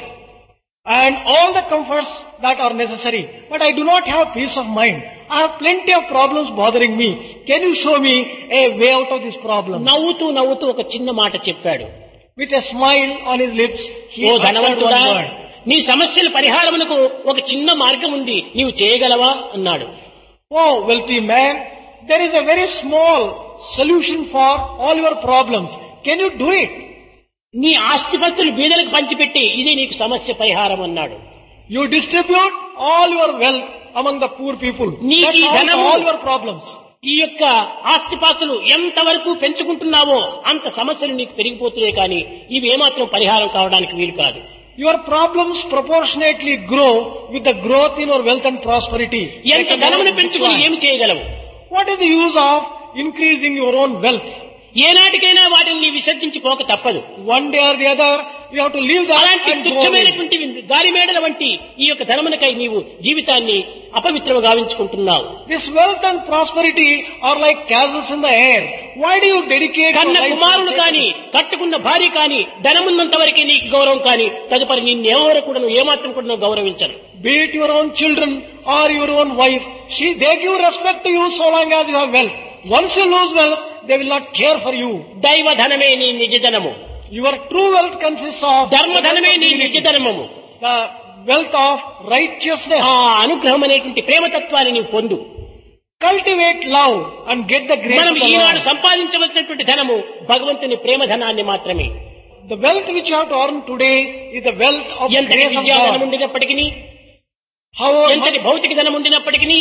S2: and all the comforts that are necessary, but I do not have peace of mind. I have plenty of problems bothering me. Can you show me a way out of this problem?
S1: నవ్వుతూ నవ్వుతూ ఒక చిన్న మాట చెప్పాడు
S2: With a smile on his lips, he
S1: oh
S2: uttered one
S1: ధనవంతుడా
S2: word.
S1: నీ సమస్యల పరిహారమునకు ఒక చిన్న మార్గం ఉంది నీవు చేయగలవా అన్నాడు
S2: Oh, wealthy man, there is a very small solution for all your problems. Can you do it?
S1: నీ ఆస్తిపస్తులు బీదలకు పంచిపెట్టి ఇది నీకు సమస్య పరిహారం అన్నాడు
S2: You distribute all your wealth among the poor people.
S1: Ni
S2: That
S1: ki
S2: solves
S1: dhanamu-
S2: all your problems.
S1: ఈ యొక్క ఆస్తిపాస్తులు ఎంతవరకు పెంచుకుంటున్నావో అంత సమస్యలు నీకు పెరిగిపోతున్నాయి కానీ ఇవి ఏమాత్రం పరిహారం కావడానికి వీలు కాదు
S2: Your problems proportionately grow with the growth in your wealth and prosperity.
S1: ఎంత
S2: Like a
S1: ధనమును
S2: mountain
S1: పెంచుకుని
S2: plant.
S1: ఏమి చేయగలవు
S2: What is the use of increasing your own wealth?
S1: ఏనాటికైనా వాటిని నీ విసర్జించి పోక తప్పదు
S2: One day or the other, you have to leave that
S1: అలాంటి
S2: and go away.
S1: తుచ్చమైనటువంటి గాలిమేడల వంటి ఈ యొక్క ధనమునకై నీవు జీవితాన్ని అపవిత్రము గావించుకుంటున్నావు
S2: This wealth and prosperity are like castles in the air. Why do you dedicate your
S1: కన్న
S2: life to
S1: కుమారుడు
S2: sacred
S1: కాని కట్టుకున్న భార్య కాని ధనమున్నంత వరకే నీకు గౌరవం కాని తదుపరి నిన్నెవరు కూడా నువ్వు ఏమాత్రం కూడా నువ్వు గౌరవించరు
S2: Be it your own children or your own wife, she, they give respect to you so long as you have wealth. Once you lose wealth, they will not care for you.
S1: దైవ ధనమే నీ నిజధనము
S2: Your true wealth consists of
S1: ధర్మ
S2: the wealth
S1: ధనమే
S2: of
S1: నీ
S2: divinity,
S1: నిజధనము
S2: the wealth of righteousness.
S1: ఆ అనుగ్రహం అనేటువంటి ప్రేమతత్వాన్ని నీవు పొందు
S2: Cultivate love and get the grace
S1: మనం
S2: of the
S1: ఈనాడు
S2: Lord.
S1: సంపాదించవలసినటువంటి ధనము భగవంతుని ప్రేమ ధనాన్ని మాత్రమే
S2: The wealth which you have to earn today is the wealth of
S1: ఎంతటి
S2: grace of
S1: విద్యాధనం
S2: God.
S1: ఉండినప్పటికీ
S2: However,
S1: ఎంతటి భౌతిక ధనం ఉండినప్పటికీ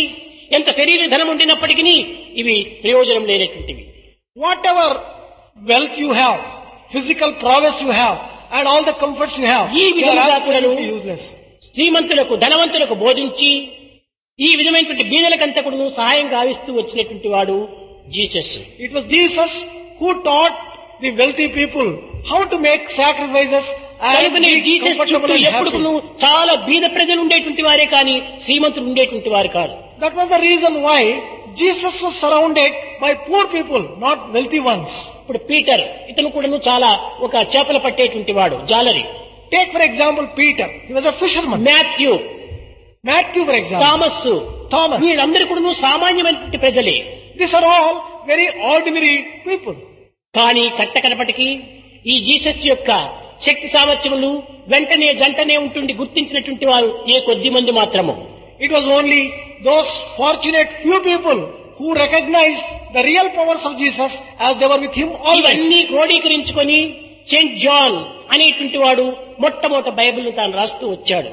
S1: ఎంత శరీర ధనం ఉండినప్పటికీ ఇవి ప్రయోజనం లేనటువంటివి
S2: Whatever wealth you have, physical prowess you have, and all the comforts you have,
S1: ఈ
S2: they are
S1: విధంగా
S2: absolutely
S1: కూడాను
S2: useless.
S1: శ్రీమంతులకు ధనవంతులకు బోధించి ఈ విధమైనటువంటి బీదలకంతా కూడా సహాయం గావిస్తూ వచ్చినటువంటి వాడు Jesus
S2: It was Jesus who taught the wealthy people how to make sacrifices and
S1: కనుకనే
S2: be
S1: జీసస్
S2: comfortable
S1: చుట్టూ
S2: and
S1: ఎప్పుడు
S2: happy.
S1: చాలా బీద ప్రజలు ఉండేటువంటి వారే కానీ శ్రీమంతులు ఉండేటువంటి వారు కాదు
S2: That was the reason why Jesus was surrounded by poor people, not wealthy ones.
S1: ఇప్పుడు పీటర్ ఇతను కూడాను చాలా ఒక చేపలు పట్టేటువంటి వాడు జాలరి
S2: Take for example Peter. He was a fisherman.
S1: Matthew
S2: Matthew for example.
S1: Thomas
S2: Thomas.
S1: వీళ్ళందరూ కూడాను సామాన్యమైనటువంటి ప్రజలే
S2: These are all very ordinary people.
S1: కానీ కట్టకడపటికి ఈ జీసస్ యొక్క శక్తి సామర్థ్యములు వెంటనే జంటనే ఉంటుండి గుర్తించినటువంటి వారు ఏ కొద్ది మంది మాత్రము
S2: It was only those fortunate few people who recognized the real powers of Jesus as they were with him always.
S1: ఇవన్నీ క్రోడీకరించుకొని సెయింట్ జాన్ అనేటువంటి వాడు మొట్టమొదట బైబిల్ తాను రాస్తూ వచ్చాడు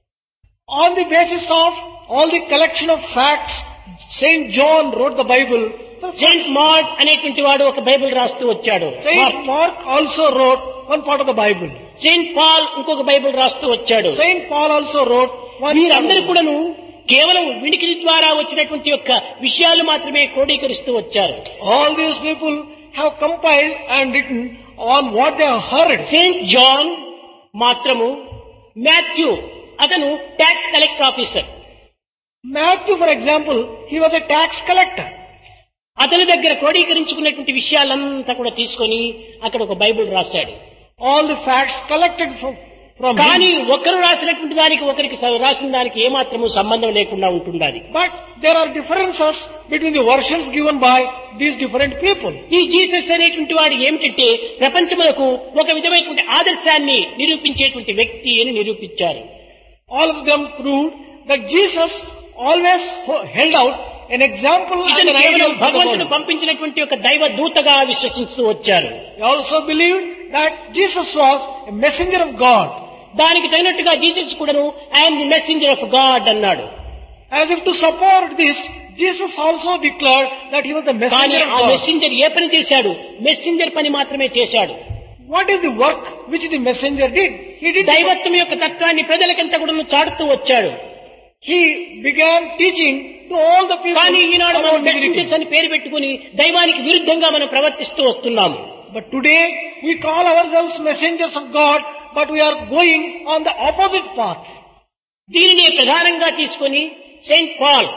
S2: On the basis of all the collection of facts, Saint John wrote the Bible.
S1: Saint Mark అనేటువంటి వాడు ఒక బైబిల్ రాస్తూ వచ్చాడు
S2: Saint Mark also wrote one part of the Bible.
S1: Saint Paul ఇంకొక బైబిల్ రాస్తూ వచ్చాడు
S2: Saint Paul also wrote one
S1: వీరందరూ
S2: part.
S1: కూడాను కేవలం వినికిడి ద్వారా వచ్చినటువంటి యొక్క విషయాలు మాత్రమే క్రోడీకరిస్తూ వచ్చారు
S2: All these people have compiled and written on what they have heard.
S1: Saint John మాత్రము మాథ్యూ అతను tax collector officer
S2: Matthew, for example, he was a tax collector.
S1: అతని దగ్గర క్రోడీకరించుకున్నటువంటి విషయాలంతా కూడా తీసుకొని అక్కడ ఒక బైబిల్ రాశాడు
S2: All the facts collected from, from
S1: కానీ
S2: him.
S1: ఒకరు రాసినటువంటి దానికి ఒకరికి స- రాసిన దానికి ఏమాత్రము సంబంధం లేకుండా ఉంటుండాలి
S2: But there are differences between the versions given by these different people.
S1: ఈ జీసస్ అనేటువంటి వాడు ఏమిటంటే ప్రపంచములకు ఒక విధమైనటువంటి ఆదర్శాన్ని నిరూపించేటువంటి వ్యక్తి అని నిరూపించారు
S2: All of them proved that Jesus always ho- held out an example and
S1: ఇతను
S2: an
S1: కేవలం
S2: ideal for the
S1: భగవంతుడు
S2: world.
S1: పంపించినటువంటి ఒక దైవ దూతగా విశ్వసిస్తూ వచ్చారు
S2: They also believed that Jesus was a messenger of God.
S1: దానికి తగినట్టుగా జీసస్ కూడాను I am the messenger of God అన్నాడు
S2: As if to support this, Jesus also declared that he was the
S1: కానీ
S2: messenger of
S1: ఆ
S2: God.
S1: మెసెంజర్ ఏ పని చేశాడు messenger పని మాత్రమే చేశాడు
S2: What is the work which the messenger did? He did
S1: దైవత్వం యొక్క తత్వాన్ని ప్రజలకంతా కూడా చాటుతూ వచ్చాడు
S2: He began teaching to all the people
S1: కానీ ఈనాడు మనం
S2: about divinity.
S1: మెసెంజర్స్ అని పేరు పెట్టుకుని దైవానికి విరుద్ధంగా మనం ప్రవర్తిస్తూ వస్తున్నాము
S2: But today we call ourselves messengers of God, but we are going on the opposite path.
S1: దీనినే ప్రధానంగా తీసుకొని సెయింట్ పాల్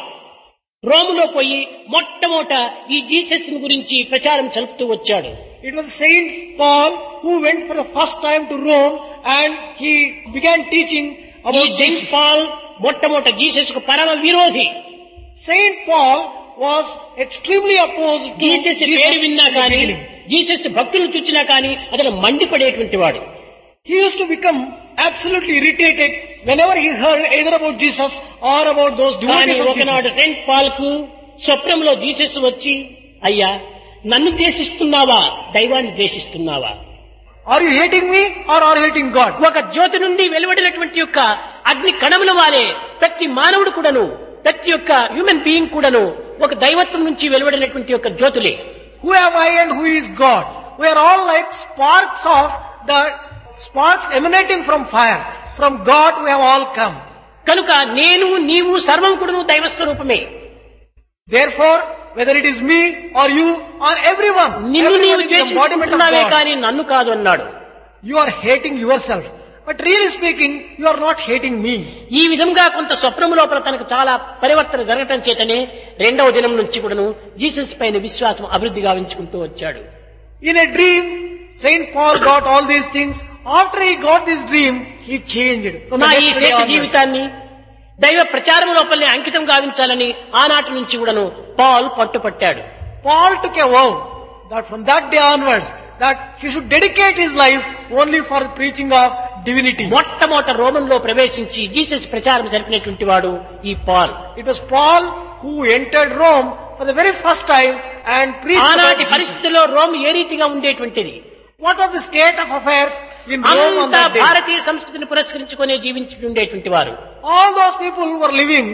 S1: రోములో పోయి మొట్టమొదట ఈ జీసస్ గురించి ప్రచారం జరుపుతూ వచ్చాడు
S2: It was Saint Paul who went for the first time to Rome and he began teaching
S1: ఈ
S2: about
S1: సెయింట్
S2: Jesus.
S1: పాల్ మొట్టమొదట జీసస్ కు పరమ విరోధి
S2: Saint Paul was extremely opposed to
S1: Jesus
S2: Jesus
S1: పేరు విన్నా
S2: in the
S1: కానీ
S2: beginning.
S1: Jesus భక్తులను చూచినా కానీ అతను మండిపడేటువంటి వాడు
S2: He used to become absolutely irritated whenever he heard either about Jesus or about those
S1: కానీ
S2: devotees of
S1: ఒకనాడు
S2: Jesus.
S1: సెయింట్ పాల్ కు స్వప్నంలో జీసస్ వచ్చి అయ్యా నన్ను ద్వేషిస్తున్నావా దైవాన్ని ద్వేషిస్తున్నావా
S2: Are you hating me or are you hating God?
S1: ఒక జ్యోతి నుండి వెలువడినటువంటి యొక్క అగ్ని కణముల వారే ప్రతి మానవుడు కూడాను ప్రతి ఒక్క హ్యూమన్ బీయింగ్ కూడాను ఒక దైవత్వం నుంచి వెలువడినటువంటి యొక్క జ్యోతులే
S2: Who am I and who is God? We are all like sparks of the sparks emanating from fire. From God we have all come.
S1: కనుక నేను నీవు సర్వం కూడాను దైవ స్వరూపమే
S2: Therefore, whether it is me or you or everyone,
S1: నిన్ను నీవు
S2: everyone is the embodiment of
S1: ద్వేషిస్తున్నావే
S2: God.
S1: కానీ నన్ను కాదు అన్నాడు
S2: You are hating yourself. But really speaking, you are not hating me.
S1: ఈ విధంగా కొంత స్వప్నము లోపల తనకు చాలా పరివర్తన జరగటం చేతనే రెండవ దినం నుంచి కూడాను జీసస్ పైన విశ్వాసం అభివృద్ధి గావించుకుంటూ వచ్చాడు
S2: In a dream, Saint Paul got all these things. After he got this dream, he changed. From the
S1: నా ఈ
S2: next day
S1: శేష
S2: onwards.
S1: జీవితాన్ని దైవ ప్రచారం లోపలనే అంకితం గావించాలని ఆనాటి నుంచి కూడాను పాల్ పట్టుపట్టాడు
S2: Paul took a vow that from that day onwards, that he should dedicate his life only for the preaching of divinity.
S1: మొట్టమొదట రోమంలో ప్రవేశించి జీసస్ ప్రచారం జరిపినటువంటి వాడు ఈ Paul
S2: It was Paul who entered Rome for the very first time and preached about
S1: ఆనాటి
S2: Jesus.
S1: పరిస్థితుల్లో Rome ఏ రీతిగా ఉండేటువంటిది
S2: What was the state of affairs in Rome on
S1: అంతా
S2: that day?
S1: భారతీయ సంస్కృతిని పురస్కరించుకునే జీవించి ఉండేటువంటి వారు
S2: All those people who were living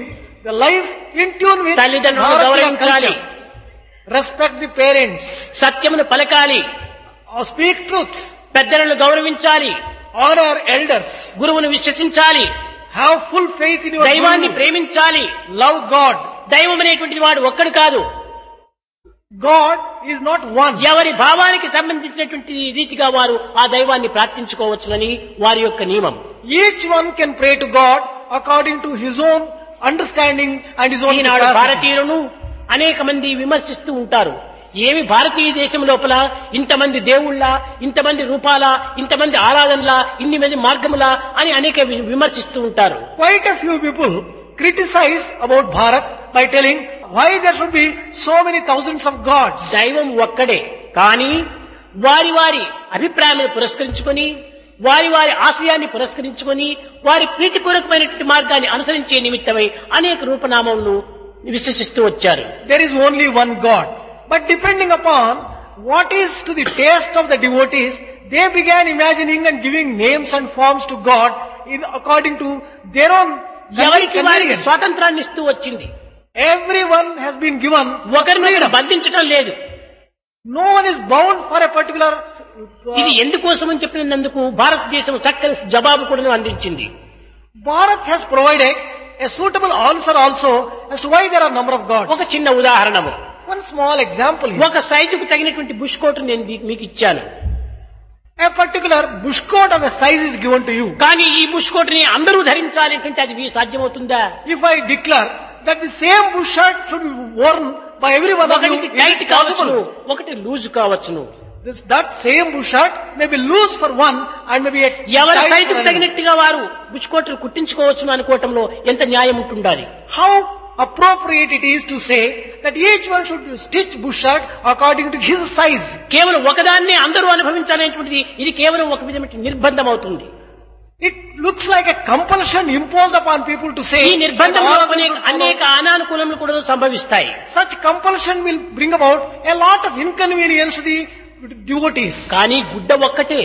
S2: the life in tune with
S1: తల్లిదండ్రులను
S2: Bharatiya
S1: గౌరవించాలి
S2: culture. Respect the parents.
S1: సత్యమును పలకాలి
S2: Or speak truth.
S1: పెద్దలను గౌరవించాలి
S2: Honor elders.
S1: గురువును విశ్వసించాలి
S2: Have full faith in your
S1: దైవాన్ని
S2: Guru.
S1: ప్రేమించాలి
S2: Love God.
S1: దైవం అనేటువంటిది వాడు ఒక్కడు కాదు
S2: God is not one.
S1: ఎవరి భావానికి సంబంధించినటువంటి రీతిగా వారు ఆ దైవాన్ని ప్రార్థించుకోవచ్చునని వారి యొక్క నియమం
S2: Each one can pray to God according to his own understanding and his own
S1: Eenadu
S2: capacity.
S1: భారతీయులను అనేక మంది విమర్శిస్తూ ఉంటారు ఏమి భారతీయ దేశం లోపల ఇంతమంది దేవుళ్ళ ఇంతమంది రూపాల ఇంతమంది ఆరాధనల ఇన్ని మంది మార్గముల అని అనేక వి- విమర్శిస్తూ ఉంటారు
S2: Quite a few people criticize about Bharat by telling why there should be so many thousands of gods.
S1: దైవం ఒక్కడే కానీ వారి వారి అభిప్రాయాన్ని పురస్కరించుకొని వారి వారి ఆశయాన్ని పురస్కరించుకొని వారి ప్రీతిపూర్వకమైనటువంటి మార్గాన్ని అనుసరించే నిమిత్తమై అనేక రూపనామములను విశ్వసిస్తూ వచ్చారు
S2: There is only one God. But depending upon what is to the taste of the devotees, they began imagining and giving names and forms to God in according to their own
S1: ఎవరికి వారికి
S2: convenience.
S1: స్వాతంత్రాన్ని ఇస్తూ వచ్చింది
S2: Everyone has been given
S1: ఒకరినొకరు బంధించడం లేదు
S2: No one is bound for a particular. uh,
S1: ఇది ఎందుకోసం అని చెప్పినందుకు భారతదేశం చక్కని జవాబు కూడా అందించింది
S2: Bharat has provided a suitable answer also as to why there are number of gods.
S1: ఒక చిన్న ఉదాహరణము
S2: One small example here.
S1: ఒక సైజుకు తగినటువంటి బుష్ కోట్ నేను మీ- మీకు ఇచ్చాను
S2: A particular bush coat of a size is given to you.
S1: కానీ ఈ bush coat ని అందరూ ధరించాలి అంటే అది మీ సాధ్యమవుతుందా
S2: If I declare that the same bush shirt should be worn by every one of you,
S1: ఒకటి
S2: is
S1: టైట్
S2: it
S1: కావచ్చును
S2: possible?
S1: ఒకటి లూజ్ కావచ్చును
S2: This, that same bush shirt may be loose for one and may be a
S1: ఎవరి
S2: tight for
S1: సైజుకు
S2: another.
S1: తగినట్టుగా వారు bush కోట్లు కుట్టించుకోవచ్చును అనుకోవటంలో ఎంత న్యాయం ఉంటుండాలి
S2: How appropriate it is to say that each one should stitch bush shirt according to his size.
S1: కేవలం ఒకదాన్నే అందరూ అనుభవించాలనేటువంటిది ఇది కేవలం ఒక విధమైన నిర్బంధం అవుతుంది
S2: It looks like a compulsion imposed upon people to say
S1: ఈ
S2: that
S1: నిర్బంధంలో
S2: all of them
S1: అనేక
S2: should follow.
S1: అనేక అనానుకూలములు కూడా సంభవిస్తాయి
S2: Such compulsion will bring about a lot of inconvenience to the devotees.
S1: కానీ గుడ్డ ఒక్కటే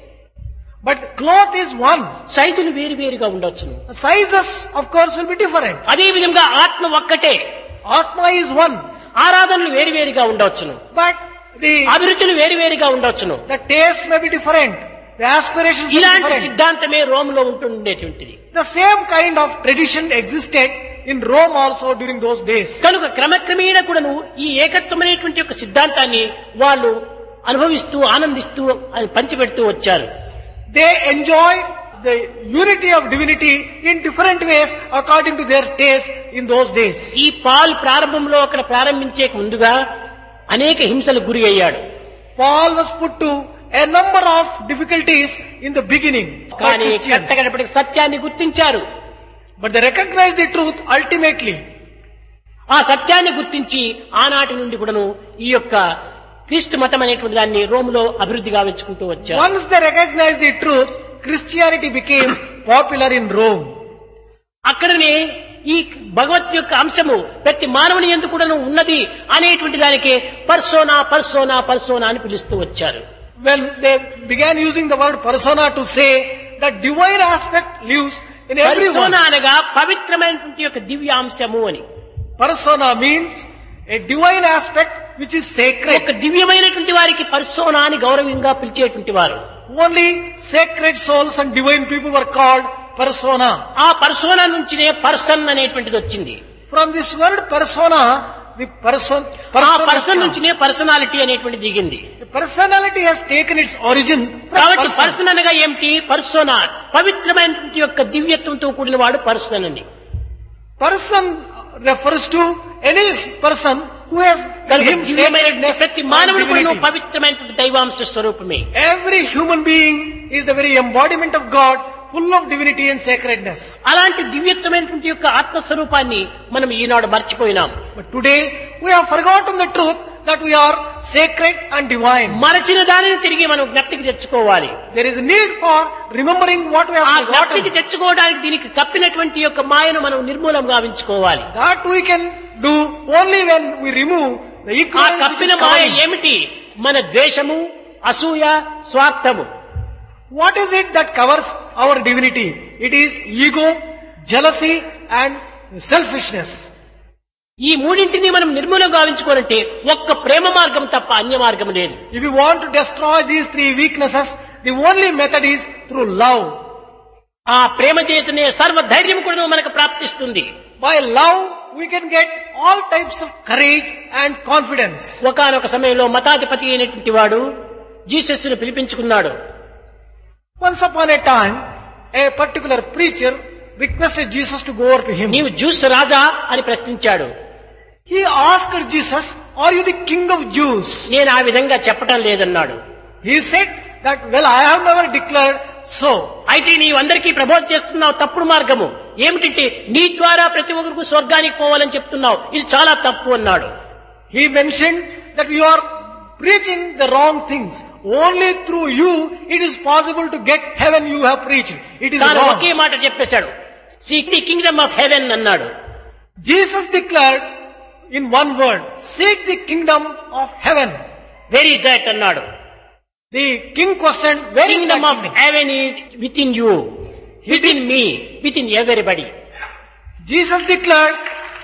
S2: But cloth is one.
S1: సైజులు వేరు వేరుగా ఉండొచ్చును
S2: The sizes, of course, will be different.
S1: అదే విధంగా ఆత్మ ఒక్కటే
S2: Atma is one.
S1: ఆరాధనలు వేరు వేరుగా ఉండవచ్చును
S2: But the,
S1: అభిరుచులు వేరు వేరుగా ఉండవచ్చును
S2: the tastes may be different. The aspirations may be
S1: ఇలాంటి
S2: different.
S1: సిద్ధాంతమే రోమ్లో ఉంటుండేటువంటిది
S2: The same kind of tradition existed in Rome also during those days.
S1: కనుక క్రమక్రమేణ కూడాను ఈ ఏకత్వం అనేటువంటి యొక్క సిద్ధాంతాన్ని వాళ్ళు అనుభవిస్తూ ఆనందిస్తూ అది పంచిపెడుతూ వచ్చారు
S2: They enjoyed the unity of divinity in different ways according to their taste in those days.
S1: ఈ పాల్ ప్రారంభంలో అక్కడ ప్రారంభించే ముందుగా అనేక హింసలకు గురి అయ్యాడు
S2: Paul was put to a number of difficulties in the beginning. by
S1: కానీ
S2: Christians.
S1: కట్టగడపటికి సత్యాన్ని గుర్తించారు
S2: But they recognized the truth ultimately.
S1: ఆ సత్యాన్ని గుర్తించి ఆనాటి నుండి కూడాను ఈ యొక్క క్రీస్తు మతం అనేటువంటి దాన్ని రోములో అభివృద్ధి గావించుకుంటూ వచ్చారు
S2: Once they recognized the truth, Christianity became popular in Rome.
S1: అక్కడనే ఈ భగవత్ యొక్క అంశము ప్రతి మానవుని ఎందుకు కూడాను ఉన్నది అనేటువంటి దానికే పర్సోనా పర్సోనా పర్సోనా అని పిలుస్తూ వచ్చారు
S2: When they began using the word persona to say that divine aspect lives in everyone.
S1: Persona అనగా పవిత్రమైనటువంటి యొక్క దివ్యాంశము అని
S2: Persona means a divine aspect which is sacred.
S1: ఒక దివ్యమైనటువంటి వారికి పర్సోనా అని గౌరవంగా పిలిచేటువంటి వారు
S2: Only sacred souls and divine people were called persona.
S1: ఆ పర్సోనా నుంచినే పర్సన్ అనేటువంటిది వచ్చింది
S2: From this word persona, the person,
S1: ఆ
S2: person has
S1: పర్సన్
S2: come.
S1: నుంచినే పర్సనాలిటీ అనేటువంటిది దిగింది
S2: The personality has taken its origin from
S1: కాబట్టి
S2: person.
S1: పర్సన్ అనగా ఏమిటి పర్సోనా పవిత్రమైనటువంటి యొక్క దివ్యత్వంతో కూడిన వాడు పర్సన్ అని
S2: Person refers to any person who has
S1: కనుక
S2: him
S1: దివ్యమైన
S2: sacredness
S1: ప్రతి
S2: and
S1: మానవుడు కూడా
S2: divinity.
S1: పవిత్రమైనటువంటి దైవాంశ స్వరూపమే
S2: Every human being is the very embodiment of God, full of divinity and sacredness.
S1: అలాంటి దివ్యత్వమైనటువంటి యొక్క ఆత్మస్వరూపాన్ని మనం ఈనాడు మర్చిపోయినాం
S2: But today, we have forgotten the truth that we are sacred and divine.
S1: మరచిన దానిని తిరిగి మనం జ్ఞప్తికి తెచ్చుకోవాలి
S2: There is a need for remembering what we
S1: ఆ
S2: have
S1: జ్ఞప్తికి
S2: forgotten.
S1: తెచ్చుకోవడానికి దీనికి కప్పినటువంటి యొక్క మాయను మనం నిర్మూలం గావించుకోవాలి
S2: That we can do only when we remove the
S1: ఆ
S2: ignorance which
S1: కప్పిన
S2: is
S1: మాయ
S2: covering.
S1: ఏమిటి మన ద్వేషము అసూయ స్వార్థము
S2: What is it that covers our divinity? It is ego, jealousy and selfishness.
S1: ఈ మూడింటిని మనం నిర్మూలం గావించుకోవాలంటే ఒక్క ప్రేమ మార్గం తప్ప అన్య మార్గం లేదు
S2: If you want to destroy these three weaknesses, the only method is through love.
S1: ఆ ప్రేమ చేతనే సర్వ ధైర్యం కూడా మనకు ప్రాప్తిస్తుంది
S2: By love, we can get all types of courage and confidence.
S1: ఒకనొక సమయంలో మతాధిపతి అయినటువంటి వాడు జీసస్ను పిలిపించుకున్నాడు
S2: Once upon a time, a particular preacher requested Jesus to go over to him.
S1: నీవు జ్యూస్ రాజా అని ప్రశ్నించాడు
S2: He asked Jesus, Are you the king of Jews?
S1: నేను ఆ విధంగా చెప్పటం లేదన్నాడు
S2: He said that, Well, I have never declared so.
S1: అయితే నీవు అందరికీ ప్రబోధ చేస్తున్నావు తప్పుడు మార్గము ఏమిటంటే నీ ద్వారా ప్రతి ఒక్కరికి స్వర్గానికి పోవాలని చెప్తున్నావు ఇది చాలా తప్పు అన్నాడు
S2: He mentioned that you are preaching the wrong things. Only through you it is possible to get heaven you have preached. It is
S1: తాను
S2: wrong.
S1: ఒకే మాట చెప్పేశాడు seek the kingdom of heaven అన్నాడు
S2: Jesus declared in one word, seek the kingdom of heaven.
S1: Where is that అన్నాడు
S2: The king questioned, where is
S1: kingdom
S2: that
S1: of
S2: kingdom?
S1: Heaven is within you within మీ within ఎవరిబడి
S2: Jesus declared,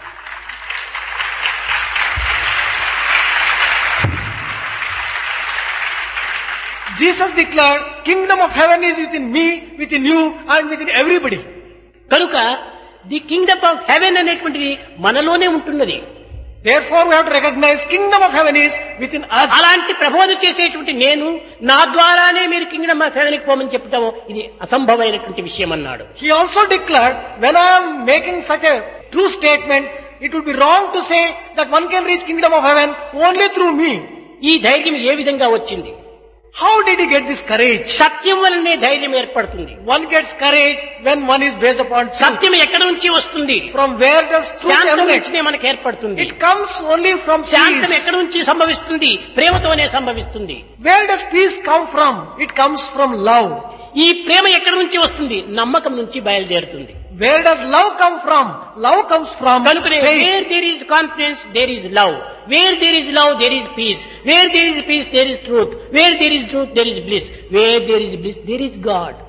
S2: Jesus declared, kingdom of heaven is within me, within you and within everybody.
S1: కనుక the kingdom of heaven అనేటువంటిది మనలోనే ఉంటున్నది
S2: Therefore we have to recognize kingdom of heaven is within us.
S1: అలాంటి ప్రబోధ చేసేటువంటి నేను నా ద్వారానే మీరు కింగ్డమ్ ఆఫ్ హెవెన్కి పోమని చెప్తాము ఇది అసంభవమైనటువంటి విషయం అన్నాడు
S2: He also declared, when I am making such a true statement, it would be wrong to say that one can reach kingdom of heaven only through me.
S1: ఈ ధైర్యం ఏ విధంగా వచ్చింది
S2: How did he get this courage?
S1: సత్యం వలనే ధైర్యం ఏర్పడుతుంది
S2: One gets courage when one is based upon truth.
S1: సత్యం ఎక్కడ నుంచి వస్తుంది
S2: From where does truth
S1: శాంతం
S2: emanate?
S1: నుంచినే మనకు ఏర్పడుతుంది
S2: It comes only from
S1: శాంతం
S2: peace.
S1: ఎక్కడ నుంచి సంభవిస్తుంది ప్రేమతోనే సంభవిస్తుంది
S2: Where does peace come from? It comes from love.
S1: ఈ ప్రేమ ఎక్కడ నుంచి వస్తుంది నమ్మకం నుంచి బయలుదేరుతుంది
S2: Where does love come from? Love comes from
S1: కనుకనే
S2: faith.
S1: Where there is confidence there is love where there is love there is peace where there is peace there is truth where there is truth there is bliss where there is bliss there is God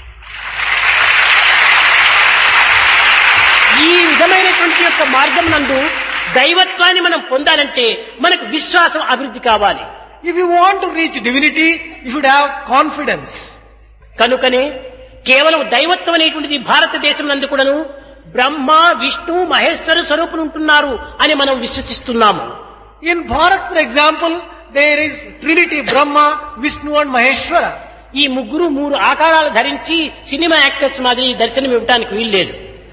S1: ఈ విధమైనటువంటి యొక్క మార్గం నందు దైవత్వాన్ని మనం పొందాలంటే మనకు విశ్వాసం అభివృద్ధి కావాలి
S2: If you want to reach divinity, you should have confidence.
S1: కనుకనే కేవలం దైవత్వం అనేటువంటిది భారతదేశం నందు కూడాను బ్రహ్మ విష్ణు మహేశ్వర స్వరూపులు ఉంటున్నారు అని మనం విశ్వసిస్తున్నాము
S2: In Bharat, for example, there is Trinity, Brahma, Vishnu and Maheshwara.
S1: ఈ ముగ్గురు మూడు ఆకారాలు ధరించి సినిమా యాక్టర్స్ మాదిరి దర్శనం ఇవ్వడానికి వీల్లేదు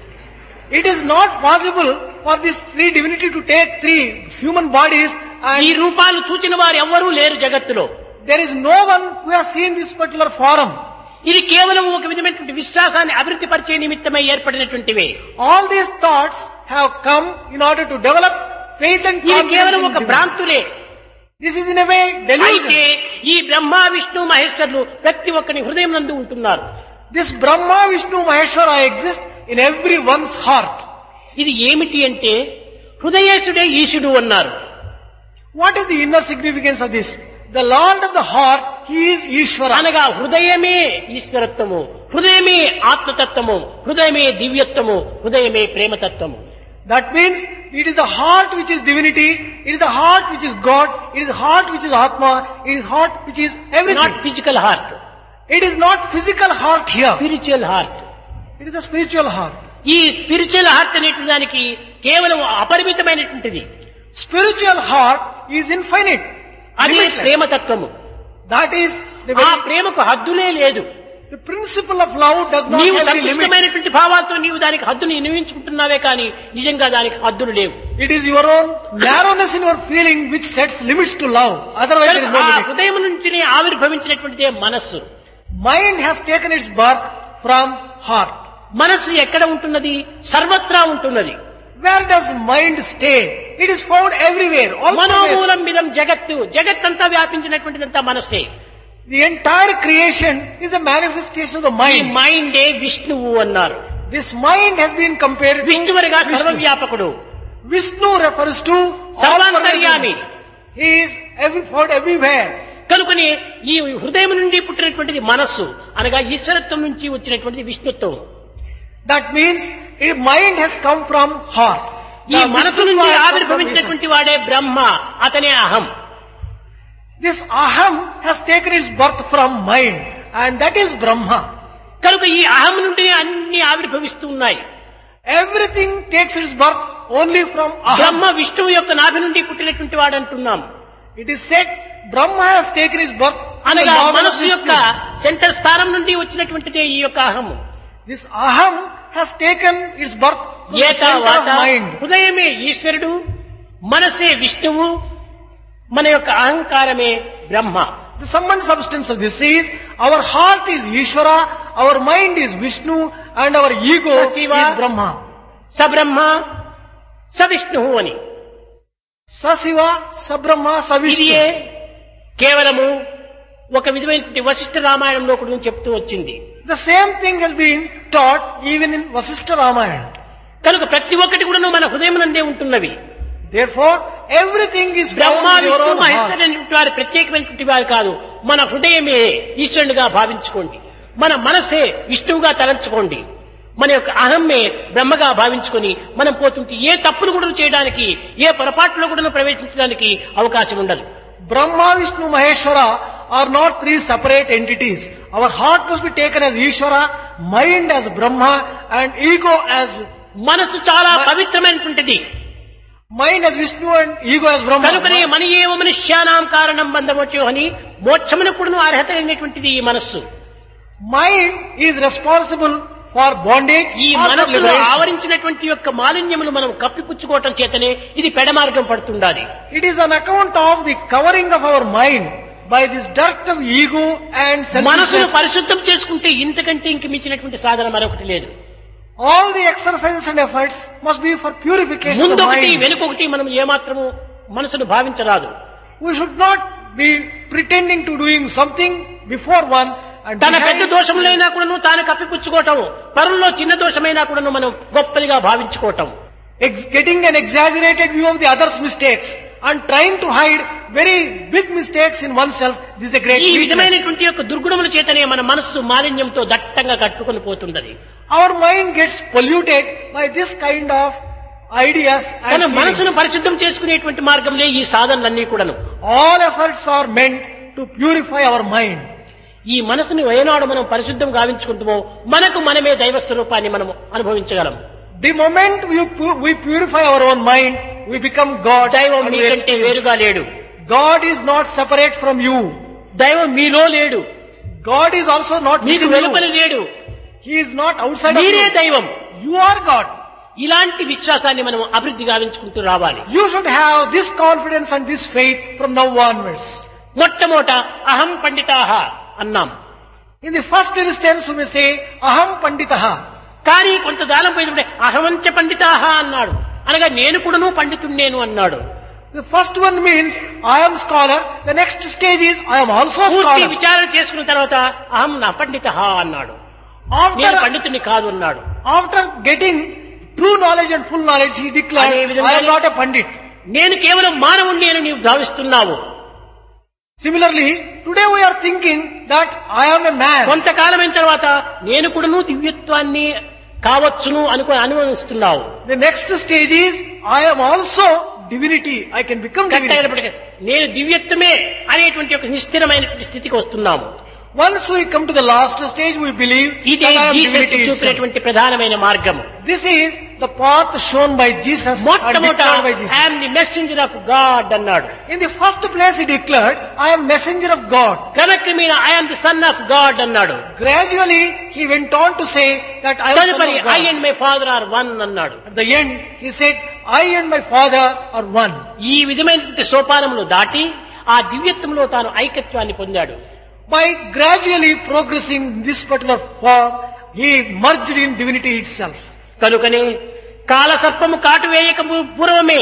S2: It is not possible for these three divinity to take three human bodies
S1: ఈ
S2: and
S1: రూపాలు చూచిన వారు ఎవ్వరూ లేరు జగత్తులో
S2: there is no one who has seen this particular form.
S1: ఇది కేవలం ఒక విధమైనటువంటి విశ్వాసాన్ని అభివృద్ధి పరిచే నిమిత్తమై ఏర్పడినటువంటివే
S2: All these thoughts have come in order to develop faith and
S1: ఇది కేవలం
S2: confidence in
S1: ఒక
S2: divinity.
S1: భ్రాంతులే
S2: This is in a way
S1: అయితే
S2: delusion.
S1: ఈ బ్రహ్మ విష్ణు మహేశ్వరులు ప్రతి ఒక్కరి హృదయం నందు ఉంటున్నారు
S2: This Brahma, Vishnu, Maheshwara exist in everyone's heart.
S1: ఇది ఏమిటి అంటే హృదయేశుడే ఈశుడు అన్నారు
S2: What is the inner significance of this? The Lord of the heart, He is Ishvara.
S1: అనగా హృదయమే ఈశ్వరత్వము హృదయమే ఆత్మతత్వము హృదయమే దివ్యత్వము హృదయమే ప్రేమతత్వము
S2: That means it is the heart which is divinity, it is the heart which is God, it is the heart which is Atma, it is heart which is
S1: not
S2: everything.
S1: Physical heart
S2: It is not physical heart here.
S1: Spiritual heart
S2: It is a spiritual heart.
S1: ఈ spiritual heart అనేటువంటి దానికి కేవలం అపరిమితమైనటువంటిది
S2: Spiritual heart is infinite.
S1: అది
S2: limitless.
S1: ప్రేమతత్వము
S2: That is the,
S1: ఆ
S2: very,
S1: ప్రేమకు హద్దులే లేదు
S2: the principle of love does not
S1: నీవు
S2: have any limits.
S1: సంకుచితమైనటువంటి భావాలతో నీవు దానికి హద్దును నిర్మించుకుంటున్నావే కానీ నిజంగా దానికి హద్దులు లేవు
S2: It is your own narrowness in your feeling which sets limits to love. Otherwise there is no
S1: ఆ
S2: limit.
S1: హృదయం నుంచి ఆవిర్భవించినటువంటిదే మనస్సు
S2: Mind has taken its birth from heart.
S1: మనస్సు ఎక్కడ ఉంటున్నది సర్వత్రా ఉంటున్నది
S2: Where does mind stay? It is found everywhere. All places.
S1: మనోమూలం మిదం జగత్తు జగత్తంతా వ్యాపించినటువంటిదంతా మనస్సే
S2: The entire creation is a manifestation of the
S1: ఈ
S2: mind.
S1: మైండే విష్ణువు అన్నారు
S2: This mind has been compared to
S1: విష్ణువరిగా
S2: Vishnu.
S1: సర్వవ్యాపకుడు
S2: Vishnu refers to all
S1: సర్వాంతర్యామి.
S2: pervasiveness. He is every, found everywhere.
S1: కనుకని ఈ హృదయం నుండి పుట్టినటువంటిది మనస్సు అనగా ఈశ్వరత్వం నుంచి వచ్చినటువంటిది విష్ణుత్వం
S2: That means A mind has come from heart.
S1: ఈ
S2: The
S1: మనసు
S2: Vishnu
S1: నుండి
S2: has come from
S1: ఆవిర్భవించినటువంటి వాడే బ్రహ్మ అతనే అహం
S2: Vishnu. This aham has taken its birth from mind and that is Brahma.
S1: కనుక ఈ అహం నుండి అన్ని ఆవిర్భవిస్తూ ఉన్నాయి
S2: Everything takes its birth only from
S1: Brahma
S2: aham.
S1: విష్ణువు యొక్క నాభి నుండి పుట్టినటువంటి వాడు అంటున్నాం
S2: It is said Brahma has taken its birth from the
S1: అనగా
S2: Lord of
S1: మనస్సు యొక్క
S2: Vishnu.
S1: సెంటర్ స్థానం నుండి వచ్చినటువంటిదే ఈ యొక్క అహము
S2: This aham has taken its birth from the
S1: ఏక
S2: center
S1: వాత
S2: of mind.
S1: హృదయమే ఈశ్వరుడు మనసే విష్ణువు మన యొక్క అహంకారమే బ్రహ్మ
S2: The sum and substance of this is our heart is Ishvara, our mind is Vishnu, and our ego
S1: Sasiva.
S2: is Brahma.
S1: సబ్రహ్మ సవిష్ణువు అని
S2: Sasiva, Sabrahma,
S1: ఇదియే
S2: Savishnu.
S1: కేవలము ఒక విధమైనటువంటి వశిష్ఠ రామాయణంలో కూడా చెప్తూ వచ్చింది
S2: The same thing has been taught even in Vasishtha Ramayana.
S1: కనుక ప్రతి ఒక్కటి కూడా మన హృదయం నందే ఉంటున్నవి
S2: Therefore, everything is
S1: Brahma
S2: found in your
S1: Vishnu
S2: own heart.
S1: మహేశ్వరుడు అనేటువంటి వారు ప్రత్యేకమైనటువంటి వారు కాదు మన హృదయమే ఈశ్వరునిగా భావించుకోండి మన మనసే విష్ణువుగా తలంచుకోండి మన యొక్క అహమ్మే బ్రహ్మగా భావించుకొని మనం పోతుంటే ఏ తప్పులు కూడా చేయడానికి ఏ పొరపాట్లో కూడా ప్రవేశించడానికి అవకాశం ఉండదు
S2: Brahma, Vishnu, Maheshwara are not three separate entities. Our heart must be taken as Ishvara, mind as Brahma, and ego as
S1: మనసు చాలా పవిత్రమైనటువంటిది
S2: mind as Vishnu and ego as Brahma.
S1: కనుకనే మన ఏవ మనుష్యానాం కారణం బంధమోచో అని మోక్షమును కూడాను అర్హత అయినటువంటిది ఈ మనస్సు
S2: Mind is responsible for bondage
S1: ఈ
S2: or for
S1: మనస్సులో
S2: liberation.
S1: ఆవరించినటువంటి యొక్క మాలిన్యములు మనం కప్పిపుచ్చుకోవటం చేతనే ఇది పెడమార్గం పడుతుండాలి
S2: It is on account of the covering of our mind by this dirt of ego and
S1: మనసును
S2: selfishness.
S1: పరిశుద్ధం చేసుకుంటే ఇంతకంటే ఇంక మించినటువంటి సాధన మరొకటి లేదు
S2: All the exercises and efforts must be for purification of the
S1: ముందొకటి
S2: mind.
S1: వెనుకొకటి మనం ఏమాత్రము మనసును భావించరాదు
S2: We should not be pretending to doing something before one and
S1: తన పెద్ద
S2: behind
S1: దోషములైనా కూడాను తాను కప్పిపుచ్చుకోవటం పరుల్లో చిన్న దోషమైనా కూడాను మనం గొప్పదిగా భావించుకోవటం
S2: ex- getting an exaggerated view of the other's mistakes and trying to hide very big mistakes in oneself. This is a great
S1: ఈ
S2: weakness.
S1: విధమైనటువంటి యొక్క దుర్గుణముల చేతనే మన మనస్సు మాలిన్యంతో దట్టంగా కట్టుకొని పోతున్నది
S2: Our mind gets polluted by this kind of ideas
S1: తన
S2: and
S1: మనసును
S2: feelings.
S1: పరిశుద్ధం చేసుకునేటువంటి మార్గంలో ఈ సాధనలన్నీ కూడాను
S2: All efforts are meant to purify our mind.
S1: ఈ మనసుని ఏనాడు మనం పరిశుద్ధం గావించుకుంటామో మనకు మనమే దైవ స్వరూపాన్ని మనం అనుభవించగలం
S2: The moment we, pu- we purify our own mind, we become God.
S1: దైవం
S2: and we
S1: మీకంటే
S2: experience-
S1: వేరుగా లేడు
S2: God is not separate from you.
S1: దైవం మీలో లేడు
S2: God is also not
S1: మీకు
S2: within
S1: వెలుపలి
S2: you.
S1: లేడు
S2: He is not outside of
S1: మీరే
S2: you.
S1: దైవం
S2: You are God.
S1: ఇలాంటి విశ్వాసాన్ని మనం అభివృద్ధి గావించుకుంటూ రావాలి
S2: You should have this confidence and this faith from now onwards.
S1: మొట్టమొదట అహం పండితాహ అన్నాం
S2: In the first instance, we may say, Aham Panditaha.
S1: కానీ కొంత దానం పోయినప్పుడే అహమంచ పండితాహ అన్నాడు అనగా నేను కూడాను పండితుణ్ణేను అన్నాడు
S2: The first one means, I am scholar. The next stage is, I am also
S1: పూర్తి
S2: scholar.
S1: విచారణ చేసుకున్న తర్వాత అహం నా పండిత అన్నాడు నేను
S2: After,
S1: పండితుని కాదు అన్నాడు
S2: after getting true knowledge and full knowledge, he declared,
S1: అదే విధంగా
S2: I am not a Pandit.
S1: నేను కేవలం మానవుణ్ణి అని నీవు భావిస్తున్నావు
S2: Similarly, today we are thinking that I am a man.
S1: కొంతకాలమైన తర్వాత నేను కూడాను దివ్యత్వాన్ని కావచ్చును అనుకో అనుభవిస్తున్నావు
S2: The next stage is, I am also divinity. I can become
S1: correct
S2: divinity.
S1: అయినప్పటికీ నేను దివ్యత్వమే అనేటువంటి ఒక నిశ్చితమైనటువంటి స్థితికి వస్తున్నాము
S2: Once we come to the last stage, we believe
S1: ఇదే
S2: that I am
S1: Jesus
S2: divinity itself.
S1: చూపినటువంటి ప్రధానమైన మార్గము
S2: This is the path shown by Jesus and
S1: మొట్టమొదట
S2: declared by Jesus.
S1: I am the messenger of God అన్నాడు
S2: In the first place, he declared, I am messenger of God.
S1: క్రమక్రమేణ I am the son of God అన్నాడు
S2: Gradually, he went on to say that I am son
S1: తదుపరి
S2: of
S1: I
S2: God.
S1: And my father are one అన్నాడు
S2: At the end, he said, I and my father are one.
S1: ఈ విధమైనటువంటి సోపానములు దాటి ఆ దివ్యత్వంలో తాను ఐకత్వాన్ని పొందాడు
S2: By gradually progressing in this particular form, he merged in divinity itself.
S1: కనుకనే కాలసర్పము కాటు వేయక పు- పూర్వమే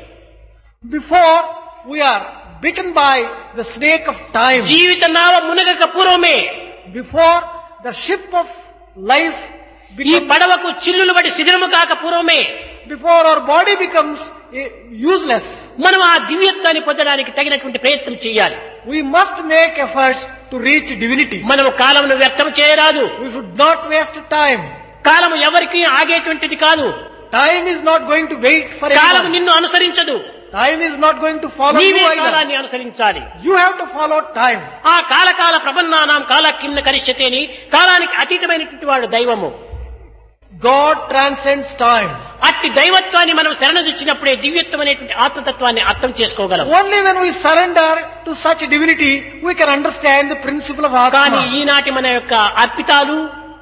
S2: Before we are bitten by the snake of time,
S1: జీవిత నావ మునగక పూర్వమే
S2: before the ship of life
S1: ఈ
S2: becomes,
S1: పడవకు చిల్లులు పడి శిథిరము కాక పూర్వమే
S2: before our body becomes eh, useless,
S1: మనం ఆ దివ్యత్వాన్ని పొందడానికి తగినటువంటి ప్రయత్నం చేయాలి
S2: we must make efforts to reach divinity.
S1: మనం కాలమును వ్యర్థం చేయరాదు
S2: We should not waste time.
S1: కాలము ఎవరికి ఆగేటువంటిది కాదు
S2: Time is not going to wait for
S1: కాలము
S2: anyone.
S1: నిన్ను అనుసరించదు
S2: Time is not going to follow you
S1: నీవే
S2: either.
S1: కాలాన్ని అనుసరించాలి
S2: You have to follow time.
S1: ఆ కాలకాల ప్రబంధానాం కాల కింద కరిష్యతే అని కాలానికి అతీతమైనటువంటి వాడు దైవము
S2: God transcends time.
S1: అట్టి దైవత్వాన్ని మనం శరణదొచ్చినప్పుడే దివ్యత్వం అనేటువంటి ఆత్మతత్వాన్ని అర్థం చేసుకోగలం
S2: Only when we surrender to such divinity, we can understand the principle of
S1: కానీ
S2: Atma.
S1: ఈనాటి మన యొక్క అర్పితాలు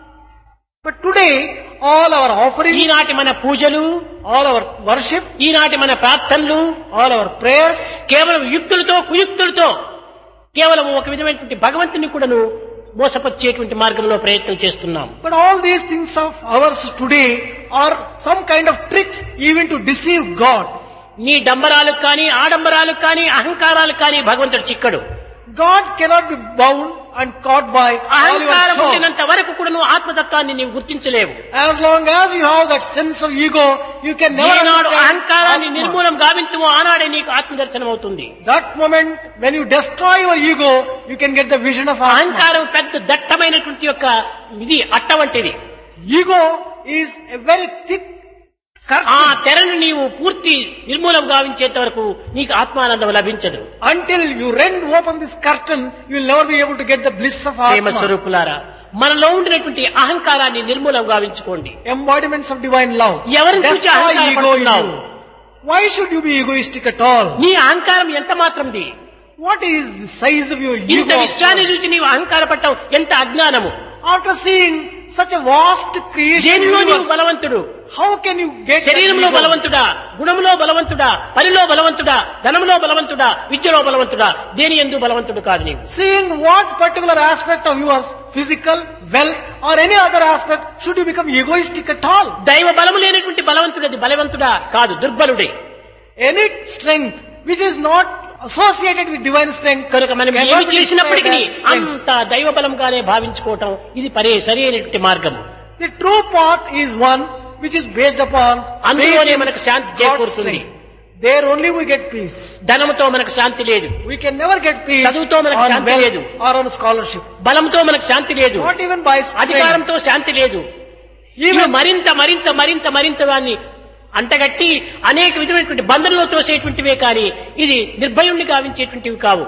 S2: But today, all our offerings,
S1: ఈనాటి మన పూజలు
S2: all our worship,
S1: ఈనాటి మన ప్రార్థనలు
S2: all our prayers,
S1: కేవలం యుక్తులతో కుయుక్తులతో కేవలం ఒక విధమైనటువంటి భగవంతుని కూడాను మోసపరిచేటువంటి మార్గంలో ప్రయత్నం చేస్తున్నాం
S2: but all these things of ours today are some kind of tricks even to deceive God.
S1: నీ డంబరాలకు కానీ ఆడంబరాలకు కానీ అహంకారాలకు కానీ భగవంతుడు చిక్కడు
S2: God cannot be bound and caught by all your
S1: అహంకారం
S2: show.
S1: ఉండినంత వరకు కూడా నువ్వు ఆత్మతత్వాన్ని నీవు గుర్తించలేవు
S2: As long as you have that sense of ego, you can never
S1: ఏనాడు
S2: understand
S1: అహంకారాన్ని
S2: Atma.
S1: నిర్మూలం గావించమో ఆనాడే నీకు ఆత్మదర్శనం అవుతుంది
S2: That moment, when you destroy your ego, you can get the vision of Atma.
S1: అహంకారం పెద్ద దట్టమైనటువంటి యొక్క ఇది అట్ట వంటిది
S2: Ego is a very thick curtain.
S1: ఆ తెరను నీవు పూర్తి నిర్మూలం గావించేంత వరకు నీకు ఆత్మానందం లభించదు
S2: Until you rend open this curtain, you will never be able to get the bliss of
S1: Prema
S2: Atma.
S1: స్వరూపులారా మనలో ఉండినటువంటి అహంకారాన్ని నిర్మూలం గావించుకోండి
S2: Embodiments of divine love.
S1: ఎవరిని చూసి
S2: Destroy
S1: అహంకార
S2: ego in
S1: పడుతున్నావు?
S2: you. Why should you be egoistic at all?
S1: నీ అహంకారం ఎంత మాత్రంది
S2: What is the size of your
S1: ఇంత
S2: ego?
S1: విశ్వాన్ని చూసి నీవు అహంకార పట్టవు ఎంత అజ్ఞానము
S2: After seeing such a vast creation
S1: దేనిలో నీవు
S2: universe,
S1: బలవంతుడు
S2: how can you get that
S1: శరీరంలో
S2: ego?
S1: బలవంతుడా గుణంలో బలవంతుడా పనిలో బలవంతుడా ధనంలో బలవంతుడా విద్యలో బలవంతుడా దేని ఎందు బలవంతుడు కాదు నీవు
S2: Seeing what particular aspect of yours, physical, wealth, or any other aspect, should you become egoistic at all?
S1: దైవ బలము లేనటువంటి బలవంతుడది బలవంతుడా కాదు దుర్బలుడే
S2: Any strength which is not associated with divine strength
S1: కనుక మనం
S2: cannot
S1: ఏమి
S2: be
S1: చేసినప్పటికీ
S2: described as strength.
S1: అంత దైవ బలంగానే భావించుకోవటం ఇది పరే సరి అయినటువంటి మార్గము
S2: The true path is one which is based upon
S1: అందులోనే
S2: faith in
S1: మనకు శాంతి
S2: God's
S1: చేకూరుతుంది
S2: strength. There only we get peace.
S1: ధనముతో మనకు శాంతి లేదు
S2: We can never get peace
S1: చదువుతో మనకు
S2: on
S1: శాంతి
S2: wealth
S1: లేదు.
S2: or on scholarship.
S1: బలంతో మనకు శాంతి లేదు
S2: Not even by strength.
S1: అధికారంతో శాంతి లేదు ఇవి
S2: Even
S1: మరింత మరింత మరింత మరింత దాన్ని అంటగట్టి అనేక విధమైనటువంటి బంధంలో తోసేటువంటివే కానీ ఇది నిర్భయుణ్ణి గావించేటువంటివి కావు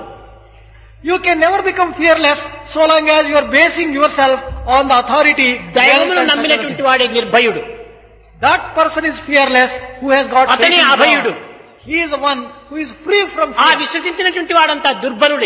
S2: you can never become fearless so long as you are basing yourself on the authority. wealth
S1: దైవమును
S2: and such other
S1: నమ్మినటువంటి
S2: things.
S1: వాడే నిర్భయుడు
S2: That person is fearless who has got faith
S1: అతనే
S2: in God.
S1: అభయుడు.
S2: He is the one who is free from
S1: ఆ
S2: fear.
S1: విశ్వసించినటువంటి వాడంతా దుర్బలుడే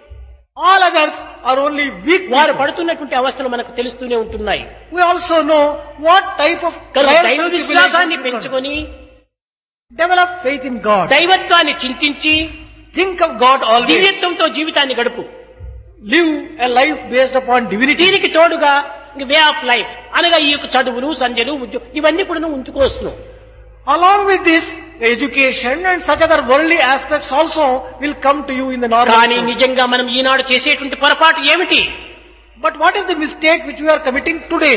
S2: All others are only weak.
S1: వారు
S2: people.
S1: పడుతున్నటువంటి అవస్థలు మనకు తెలుస్తూనే ఉంటున్నాయి
S2: We also know what type of
S1: కనుక
S2: trials
S1: దైవ
S2: and
S1: విశ్వాసాన్ని
S2: tribulations we
S1: పెంచుకొని
S2: Develop faith in God.
S1: దైవత్వాన్ని చింతించి
S2: Think of God always.
S1: దివ్యత్వంతో జీవితాన్ని గడుపు
S2: Live a life based upon divinity.
S1: దీనికి తోడుగా వే ఆఫ్ లైఫ్ అనగా ఈ యొక్క చదువులు సంధ్యలు ఉద్యోగం ఇవన్నీ కూడా నువ్వు ఉంచుకోవచ్చును
S2: Along with this, the education and such other worldly aspects also will come to you in the normal.
S1: కానీ
S2: course.
S1: నిజంగా మనం ఈనాడు చేసేటువంటి పొరపాటు ఏమిటి
S2: But what is the mistake which we are committing today?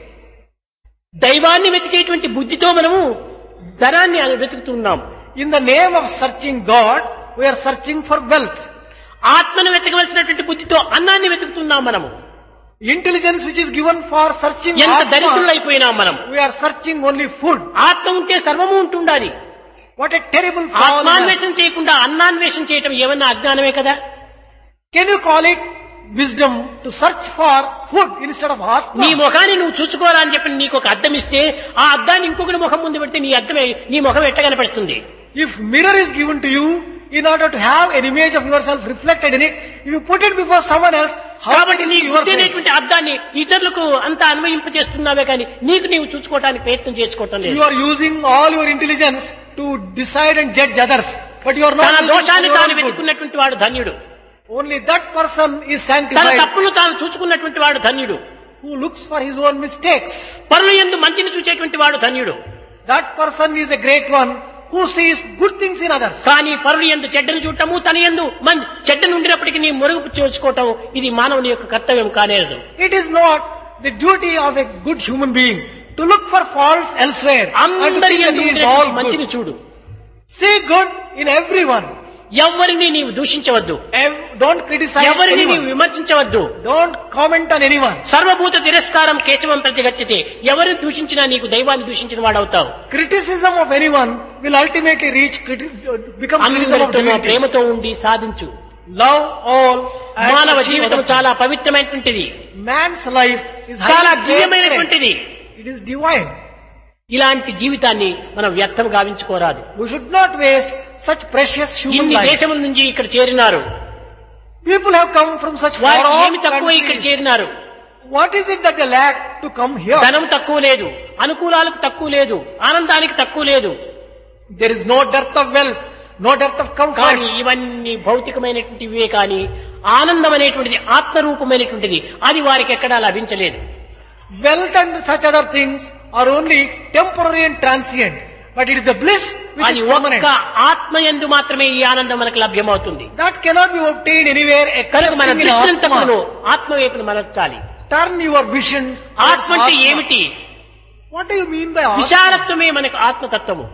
S1: దైవాన్ని వెతికేటువంటి బుద్ధితో మనము ధనాన్ని వెతుకుతున్నాం
S2: In the name of searching God, we are searching for wealth.
S1: ఆత్మను వెతకవలసినటువంటి బుద్ధితో అన్నాన్ని వెతుకుతున్నాం మనము
S2: Intelligence which is given for searching
S1: ఎంత
S2: Atma,
S1: దరిద్రులైపోయినాం మనం
S2: we are searching only food.
S1: ఆత్మ ఉంటే సర్వము ఉంటుండాలి
S2: What a terrible fall. in us.
S1: ఆత్మాన్వేషణ చేయకుండా అన్నాన్వేషణ చేయటం ఏమన్నా అజ్ఞానమే కదా
S2: Can you call it wisdom to search for food instead of
S1: నీ
S2: Atma?
S1: ముఖాన్ని నువ్వు చూసుకోరా అని చెప్పి నీకు ఒక అద్దం ఇస్తే ఆ అద్దాన్ని ఇంకొకటి ముఖం ముందు పెడితే నీ అద్దమే నీ ముఖం ఎట్ట కనపడుతుంది
S2: If mirror is given to you, in order to have an image of yourself reflected in it, if you put it before someone else, how can
S1: కాబట్టి
S2: you
S1: నీ
S2: see your
S1: బుద్ధి
S2: face?
S1: అనేటువంటి అద్దాన్ని ఇతరులకు అంత అన్వయింప చేస్తున్నావే కానీ నీకు నీవు చూసుకోవడానికి ప్రయత్నం చేసుకోవటం లేదు
S2: You are using all your intelligence to decide and judge others, but you are not
S1: తన
S2: using
S1: దోషాన్ని
S2: for your
S1: తాను
S2: own good.
S1: వెతుకున్నటువంటి వాడు ధన్యుడు
S2: Only that person is
S1: తన
S2: sanctified
S1: తప్పులు తాను చూసుకున్నటువంటి వాడు ధన్యుడు
S2: who looks for his own mistakes.
S1: పరులు ఎందు మంచిని చూసేటువంటి వాడు ధన్యుడు
S2: That person is a great one who sees good things in others.
S1: కానీ పరులు ఎందు చెడ్డను చూడటము తన ఎందు మన్ చెడ్డను ఉండినప్పటికీ నీ మురుగుపు చేసుకోవటం ఇది మానవుని యొక్క కర్తవ్యం కానేరదు
S2: It is not the duty of a good human being to look for faults elsewhere and to
S1: అందరి
S2: think that
S1: ఎందు
S2: he is
S1: ఉండేటువంటి
S2: all
S1: మంచిని
S2: good.
S1: చూడు
S2: See good in everyone.
S1: ఎవరిని నీవు దూషించవద్దు
S2: Ev- don't criticize
S1: ఎవరిని నీవు
S2: anyone.
S1: విమర్శించవద్దు
S2: Don't comment on anyone.
S1: సర్వభూత తిరస్కారం కేశవం ప్రతిగచ్చితే ఎవరిని దూషించినా నీకు దైవాన్ని దూషించిన వాడవుతావు
S2: Criticism of anyone will ultimately reach criti- become criticism of
S1: అందరితో నా
S2: divinity.
S1: ప్రేమతో ఉండి సాధించు
S2: Love all and
S1: మానవ
S2: achieve
S1: జీవితం
S2: other
S1: చాలా పవిత్రమైనటువంటిది
S2: things. Man's life is
S1: చాలా
S2: highly sacred.
S1: దివ్యమైనటువంటిది
S2: It is divine.
S1: ఇలాంటి జీవితాన్ని మనం వ్యర్థం గావించుకోరాదు
S2: We should not waste such precious human
S1: ఇన్ని
S2: life.
S1: దేశముల నుంచి ఇక్కడ చేరినారు
S2: People have come from such far
S1: వారికి
S2: off
S1: ఏమి తక్కువ ఇక్కడ
S2: countries.
S1: చేరినారు
S2: What is it that they lack to come here?
S1: ధనం తక్కువ లేదు అనుకూలాలకు తక్కువ లేదు ఆనందానికి తక్కువ లేదు
S2: There is no dearth of wealth, no dearth of comfort.
S1: కానీ ఇవన్నీ భౌతికమైనటువంటివే కానీ ఆనందం అనేటువంటిది ఆత్మరూపమైనటువంటిది అది వారికి ఎక్కడా లభించలేదు
S2: Wealth and such other things are only temporary and transient. But it is the bliss which
S1: అది
S2: is permanent.
S1: ఒక్క ఆత్మయందు మాత్రమే ఈ ఆనందం మనకు లభ్యమవుతుంది
S2: That cannot be obtained anywhere
S1: కనుక మన
S2: except in
S1: దృష్టింతకును
S2: Atma.
S1: ఆత్మ వైపును మలర్చాలి
S2: Turn your vision towards
S1: ఆత్మ అంటే
S2: Atma.
S1: ఏమిటి
S2: What do you mean by Atma?
S1: విశాలత్వమే మనకు ఆత్మతత్వము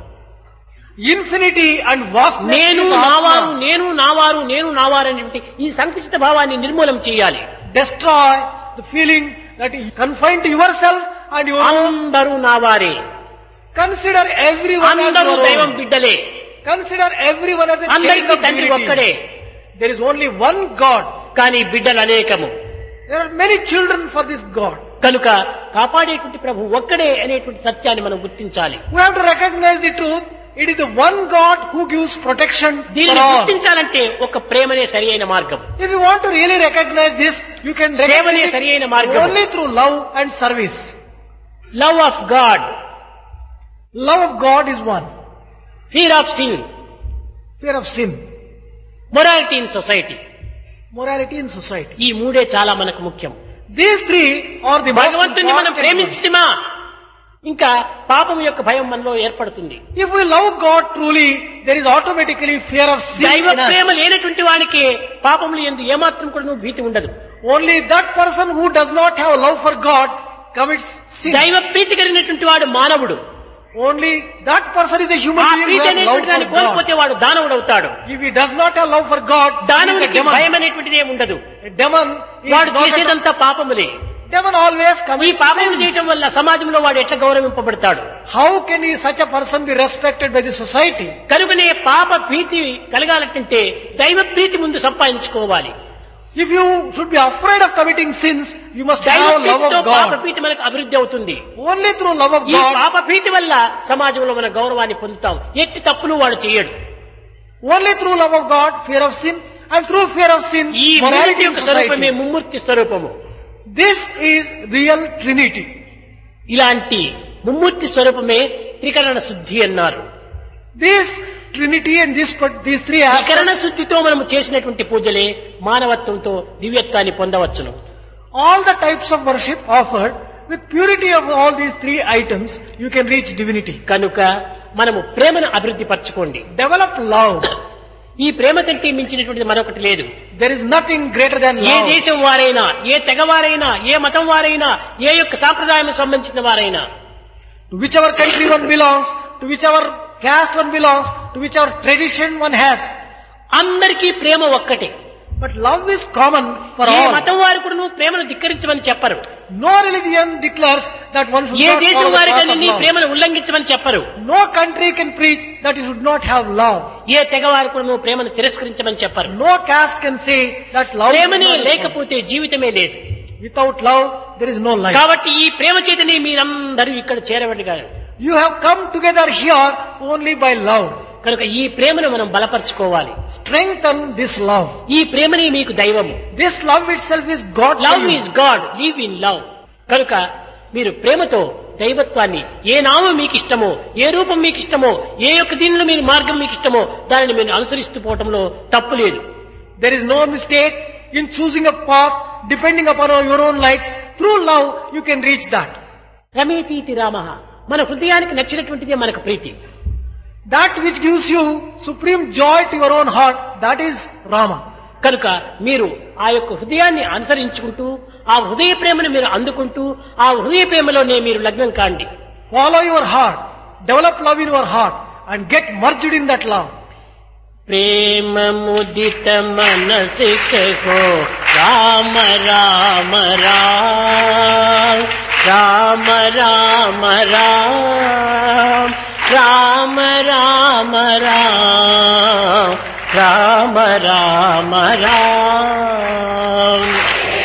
S2: Infinity and vastness
S1: నేను
S2: is
S1: నావారు
S2: Atma.
S1: నేను నావారు నేను నావారు అనేటువంటి ఈ సంకుచిత భావాన్ని నిర్మూలం చేయాలి
S2: Destroy the feeling that you confined to yourself and your own.
S1: అందరూ నావారే
S2: Consider everyone as
S1: అందరూ
S2: your
S1: దైవం
S2: own.
S1: బిడ్డలే
S2: Consider everyone as a child
S1: అందరికీ
S2: of
S1: తండ్రి
S2: divinity.
S1: ఒక్కడే
S2: There is only one God.
S1: కానీ బిడ్డలు అనేకము
S2: There are many children for this God.
S1: కనుక కాపాడేటువంటి ప్రభు ఒక్కడే అనేటువంటి సత్యాన్ని మనం గుర్తించాలి
S2: We have to recognize the truth. It is the one God who gives protection for
S1: దీనిని
S2: all.
S1: గుర్తించాలంటే ఒక ప్రేమనే సరి అయిన మార్గం
S2: If you want to really recognize this, you can
S1: సేవనే
S2: recognize
S1: సరి అయిన
S2: it
S1: మార్గం
S2: only through love and service.
S1: Love of God
S2: Love of God is one.
S1: Fear of sin
S2: Fear of sin.
S1: Morality in society
S2: Morality in society.
S1: ఈ మూడే చాలా మనకు ముఖ్యం
S2: These three are the most
S1: భగవంతుని మనం
S2: important ones.
S1: ప్రేమించిమా ఇంకా పాపం యొక్క భయం మనలో ఏర్పడుతుంది
S2: If we love God truly, there is automatically fear of sin
S1: దైవ
S2: in us.
S1: ప్రేమ లేనటువంటి వానికి పాపములు ఎందు ఏమాత్రం కూడా భీతి ఉండదు
S2: Only that person who does not have love for God commits sin.
S1: దైవ ప్రీతి కలిగినటువంటి వాడు మానవుడు
S2: Only that person is a
S1: ఆ
S2: human being who
S1: Preethi
S2: has love
S1: అనేటువంటి దాన్ని
S2: for God.
S1: కోల్పోతే వాడు దానవుడు అవుతాడు
S2: If he does not have love for God, he is a
S1: దానవునికి
S2: demon.
S1: భయం అనేటువంటిది ఏమి ఉండదు
S2: A demon is
S1: వాడు
S2: not a
S1: చేసేదంతా పాపములే
S2: demon always
S1: ఈ
S2: commits
S1: పాపములు
S2: sins.
S1: చేయటం వల్ల సమాజంలో వాడు ఎట్లా గౌరవింపబడతాడు
S2: How can he, such a person be respected by the society?
S1: కనుకనే పాప భీతి కలగాలంటే దైవ ప్రీతి ముందు సంపాదించుకోవాలి
S2: If you should be afraid of committing sins, you must
S1: దైవ
S2: have love
S1: ప్రీతితో
S2: of
S1: పాప
S2: God.
S1: భీతి మనకు అభివృద్ధి అవుతుంది
S2: Only through love of
S1: ఈ
S2: God,
S1: పాప భీతి వల్ల సమాజంలో మన గౌరవాన్ని పొందుతాం ఎట్టి తప్పులు వాడు చేయడు
S2: only through love of God, fear of sin, and through fear of sin,
S1: ఈ
S2: morality
S1: మూడింటి
S2: in
S1: యొక్క స్వరూపమే
S2: society.
S1: ముమ్మూర్తి స్వరూపము
S2: This is real Trinity.
S1: ఇలాంటి ముమ్మూర్తి స్వరూపమే త్రికరణ శుద్ధి అన్నారు
S2: This Trinity and this, these three
S1: త్రికరణ
S2: aspects,
S1: శుద్ధితో మనము చేసినటువంటి పూజలే మానవత్వంతో దివ్యత్వాన్ని పొందవచ్చును
S2: all the types of worship offered, with purity of all these three items, you can reach divinity.
S1: కనుక మనము ప్రేమను అభివృద్ధి పరచుకోండి
S2: Develop love.
S1: ఈ ప్రేమ కంటే మించినటువంటిది మరొకటి లేదు
S2: There is nothing greater than
S1: A
S2: love.
S1: దేశం వారైనా ఏ తెగవారైనా ఏ మతం వారైనా ఏ యొక్క సాంప్రదాయం సంబంధించిన వారైనా
S2: To whichever country one belongs, to whichever caste one belongs, to whichever tradition one has.
S1: అందరికీ ప్రేమ ఒక్కటే
S2: But love is common for
S1: A
S2: all.
S1: మతం వారు కూడా ప్రేమను ధిక్కరించమని చెప్పరు
S2: No religion declares that one should
S1: A
S2: not
S1: దేశం
S2: follow the
S1: వారి
S2: path
S1: కానీ
S2: of
S1: నీ
S2: love.
S1: ప్రేమను ఉల్లంఘించమని చెప్పరు
S2: No country can preach that you should not have love.
S1: ఏ తెగవారు కూడా నువ్వు ప్రేమను తిరస్కరించమని చెప్పరు
S2: No caste can say that love is
S1: ప్రేమనే
S2: not love.
S1: లేకపోతే జీవితమే లేదు
S2: Without love, there is no life.
S1: కాబట్టి ఈ ప్రేమ చేతనే మీరందరూ ఇక్కడ చేరబడిగారు
S2: You have come together here only by love.
S1: కనుక ఈ ప్రేమను మనం బలపరచుకోవాలి
S2: Strengthen this love.
S1: ఈ ప్రేమనే మీకు దైవము
S2: This love itself is God. for
S1: love
S2: you.
S1: Is God live in love కనుక మీరు ప్రేమతో దైవత్వాన్ని ఏ నామం మీకు ఇష్టమో ఏ రూపం మీకు ఇష్టమో ఏ యొక్క దీనిలో మీరు మార్గం మీకు ఇష్టమో దానిని మీరు అనుసరిస్తూ పోవటంలో తప్పు లేదు
S2: There is no mistake in choosing a path depending upon your own likes. Through love, you can reach that.
S1: రమేతీతి Rama మన హృదయానికి నచ్చినటువంటిదే మనకు ప్రీతి
S2: That which gives you supreme joy to your own heart, that is Rama.
S1: కనుక మీరు ఆ యొక్క హృదయాన్ని అనుసరించుకుంటూ ఆ హృదయ ప్రేమను మీరు అందుకుంటూ ఆ హృదయ ప్రేమలోనే మీరు లగ్నం కాండి
S2: Follow your heart, develop love in your heart, and get merged in that love.
S1: प्रेम मुदित मनसिक हो राम राम राम राम राम राम राम राम राम राम राम राम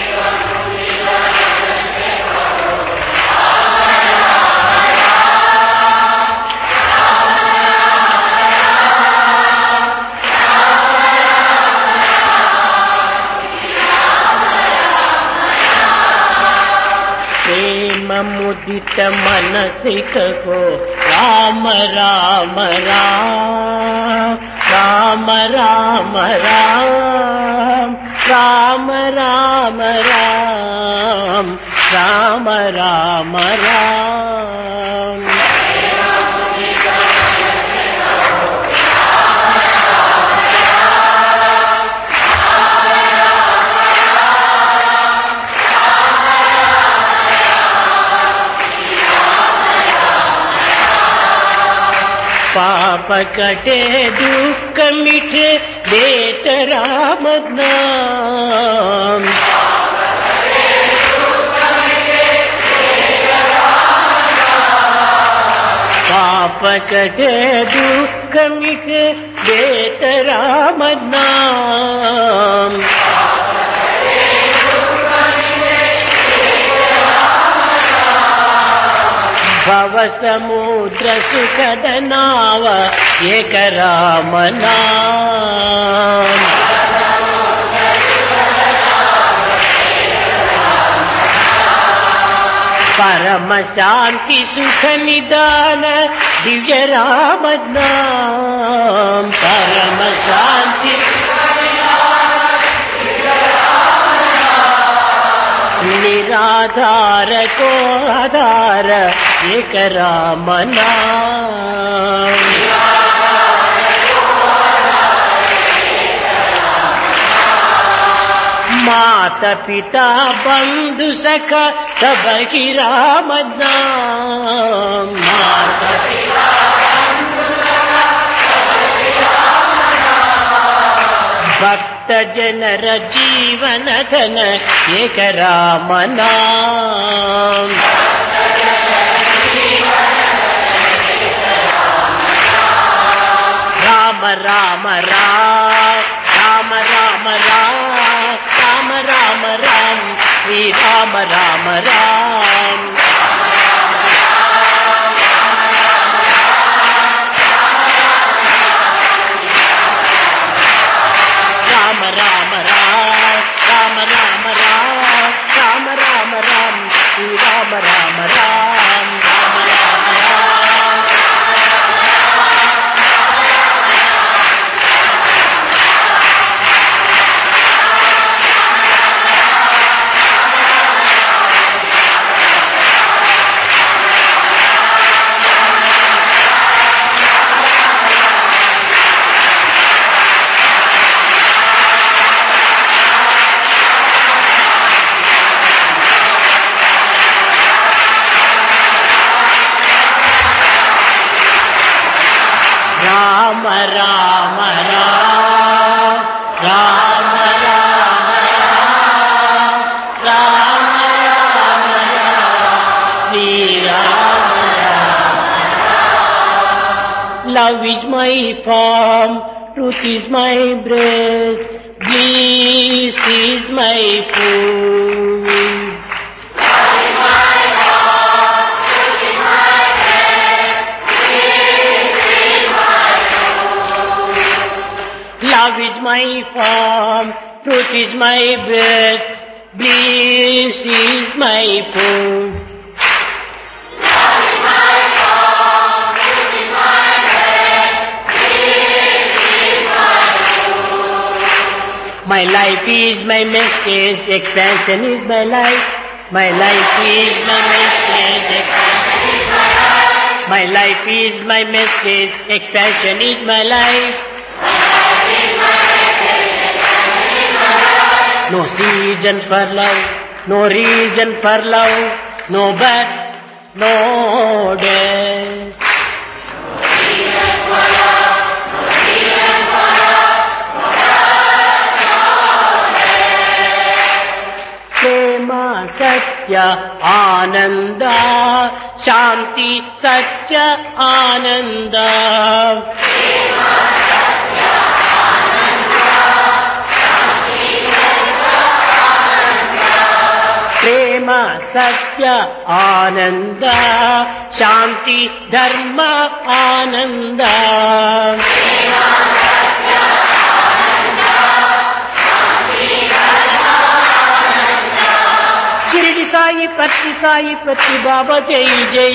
S1: प्रेम मुदित मनसिक हो राम राम राम राम राम राम राम राम राम राम राम राम पाप कटे दुख मिठे देत राम नाम पाप कटे दुख मिठे देत राम नाम భవ సముద్ర సుఖద నావ ఏక రామనా పరమ శాంతి సుఖ నిదాన దివ్య రామనా పరమ శాంతి నిరాధార కో ఆధార ఏక రామనా మాత పిత బంధు సఖ సబకి రామ నాम మాత భక్త జనర జీవన ధన ఏక Rama నాम Rama Rama Rama Rama Rama Rama Rama Rama Rama Shri Rama Rama Rama Rama Rama Rama Rama Rama Rama Rama Rama Rama Shri Rama Rama Rama Rama Rama Rama Rama Rama Rama Rama Rama Rama Rama Srirama Love is my form, truth is my breath, bliss is my food. Love is my form, truth is my breath, bliss is my food. My life is my message, expansion is my life. My life is my message, expansion is my life. My life is my message, expansion is my life. No reason for love, no reason for love, no birth, no death. సత్య ఆనంద శాంతి సత్య ఆనంద ప్రేమ సత్య ఆనంద శాంతి ధర్మ ఆనంద షిరిడి సాయి పత్తి సాయి పత్తి బాబా జై జై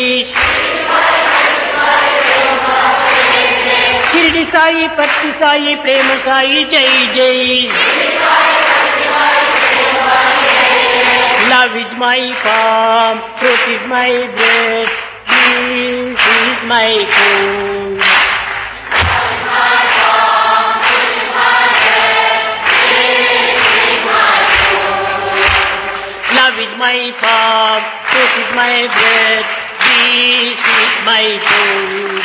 S1: షిరిడి సాయి పత్తి సాయి ప్రేమ సాయి జై జై Love is my farm, truth is my bread, peace is my food. Love is my farm, truth is my bread, peace is my food.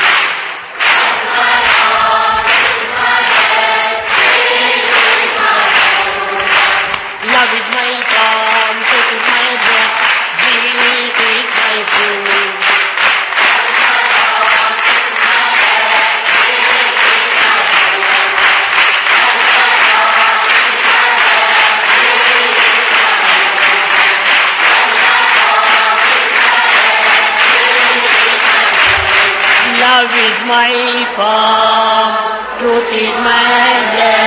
S1: Love is my farm, truth is my bread, peace is my food. Love is my farm, truth is my bread.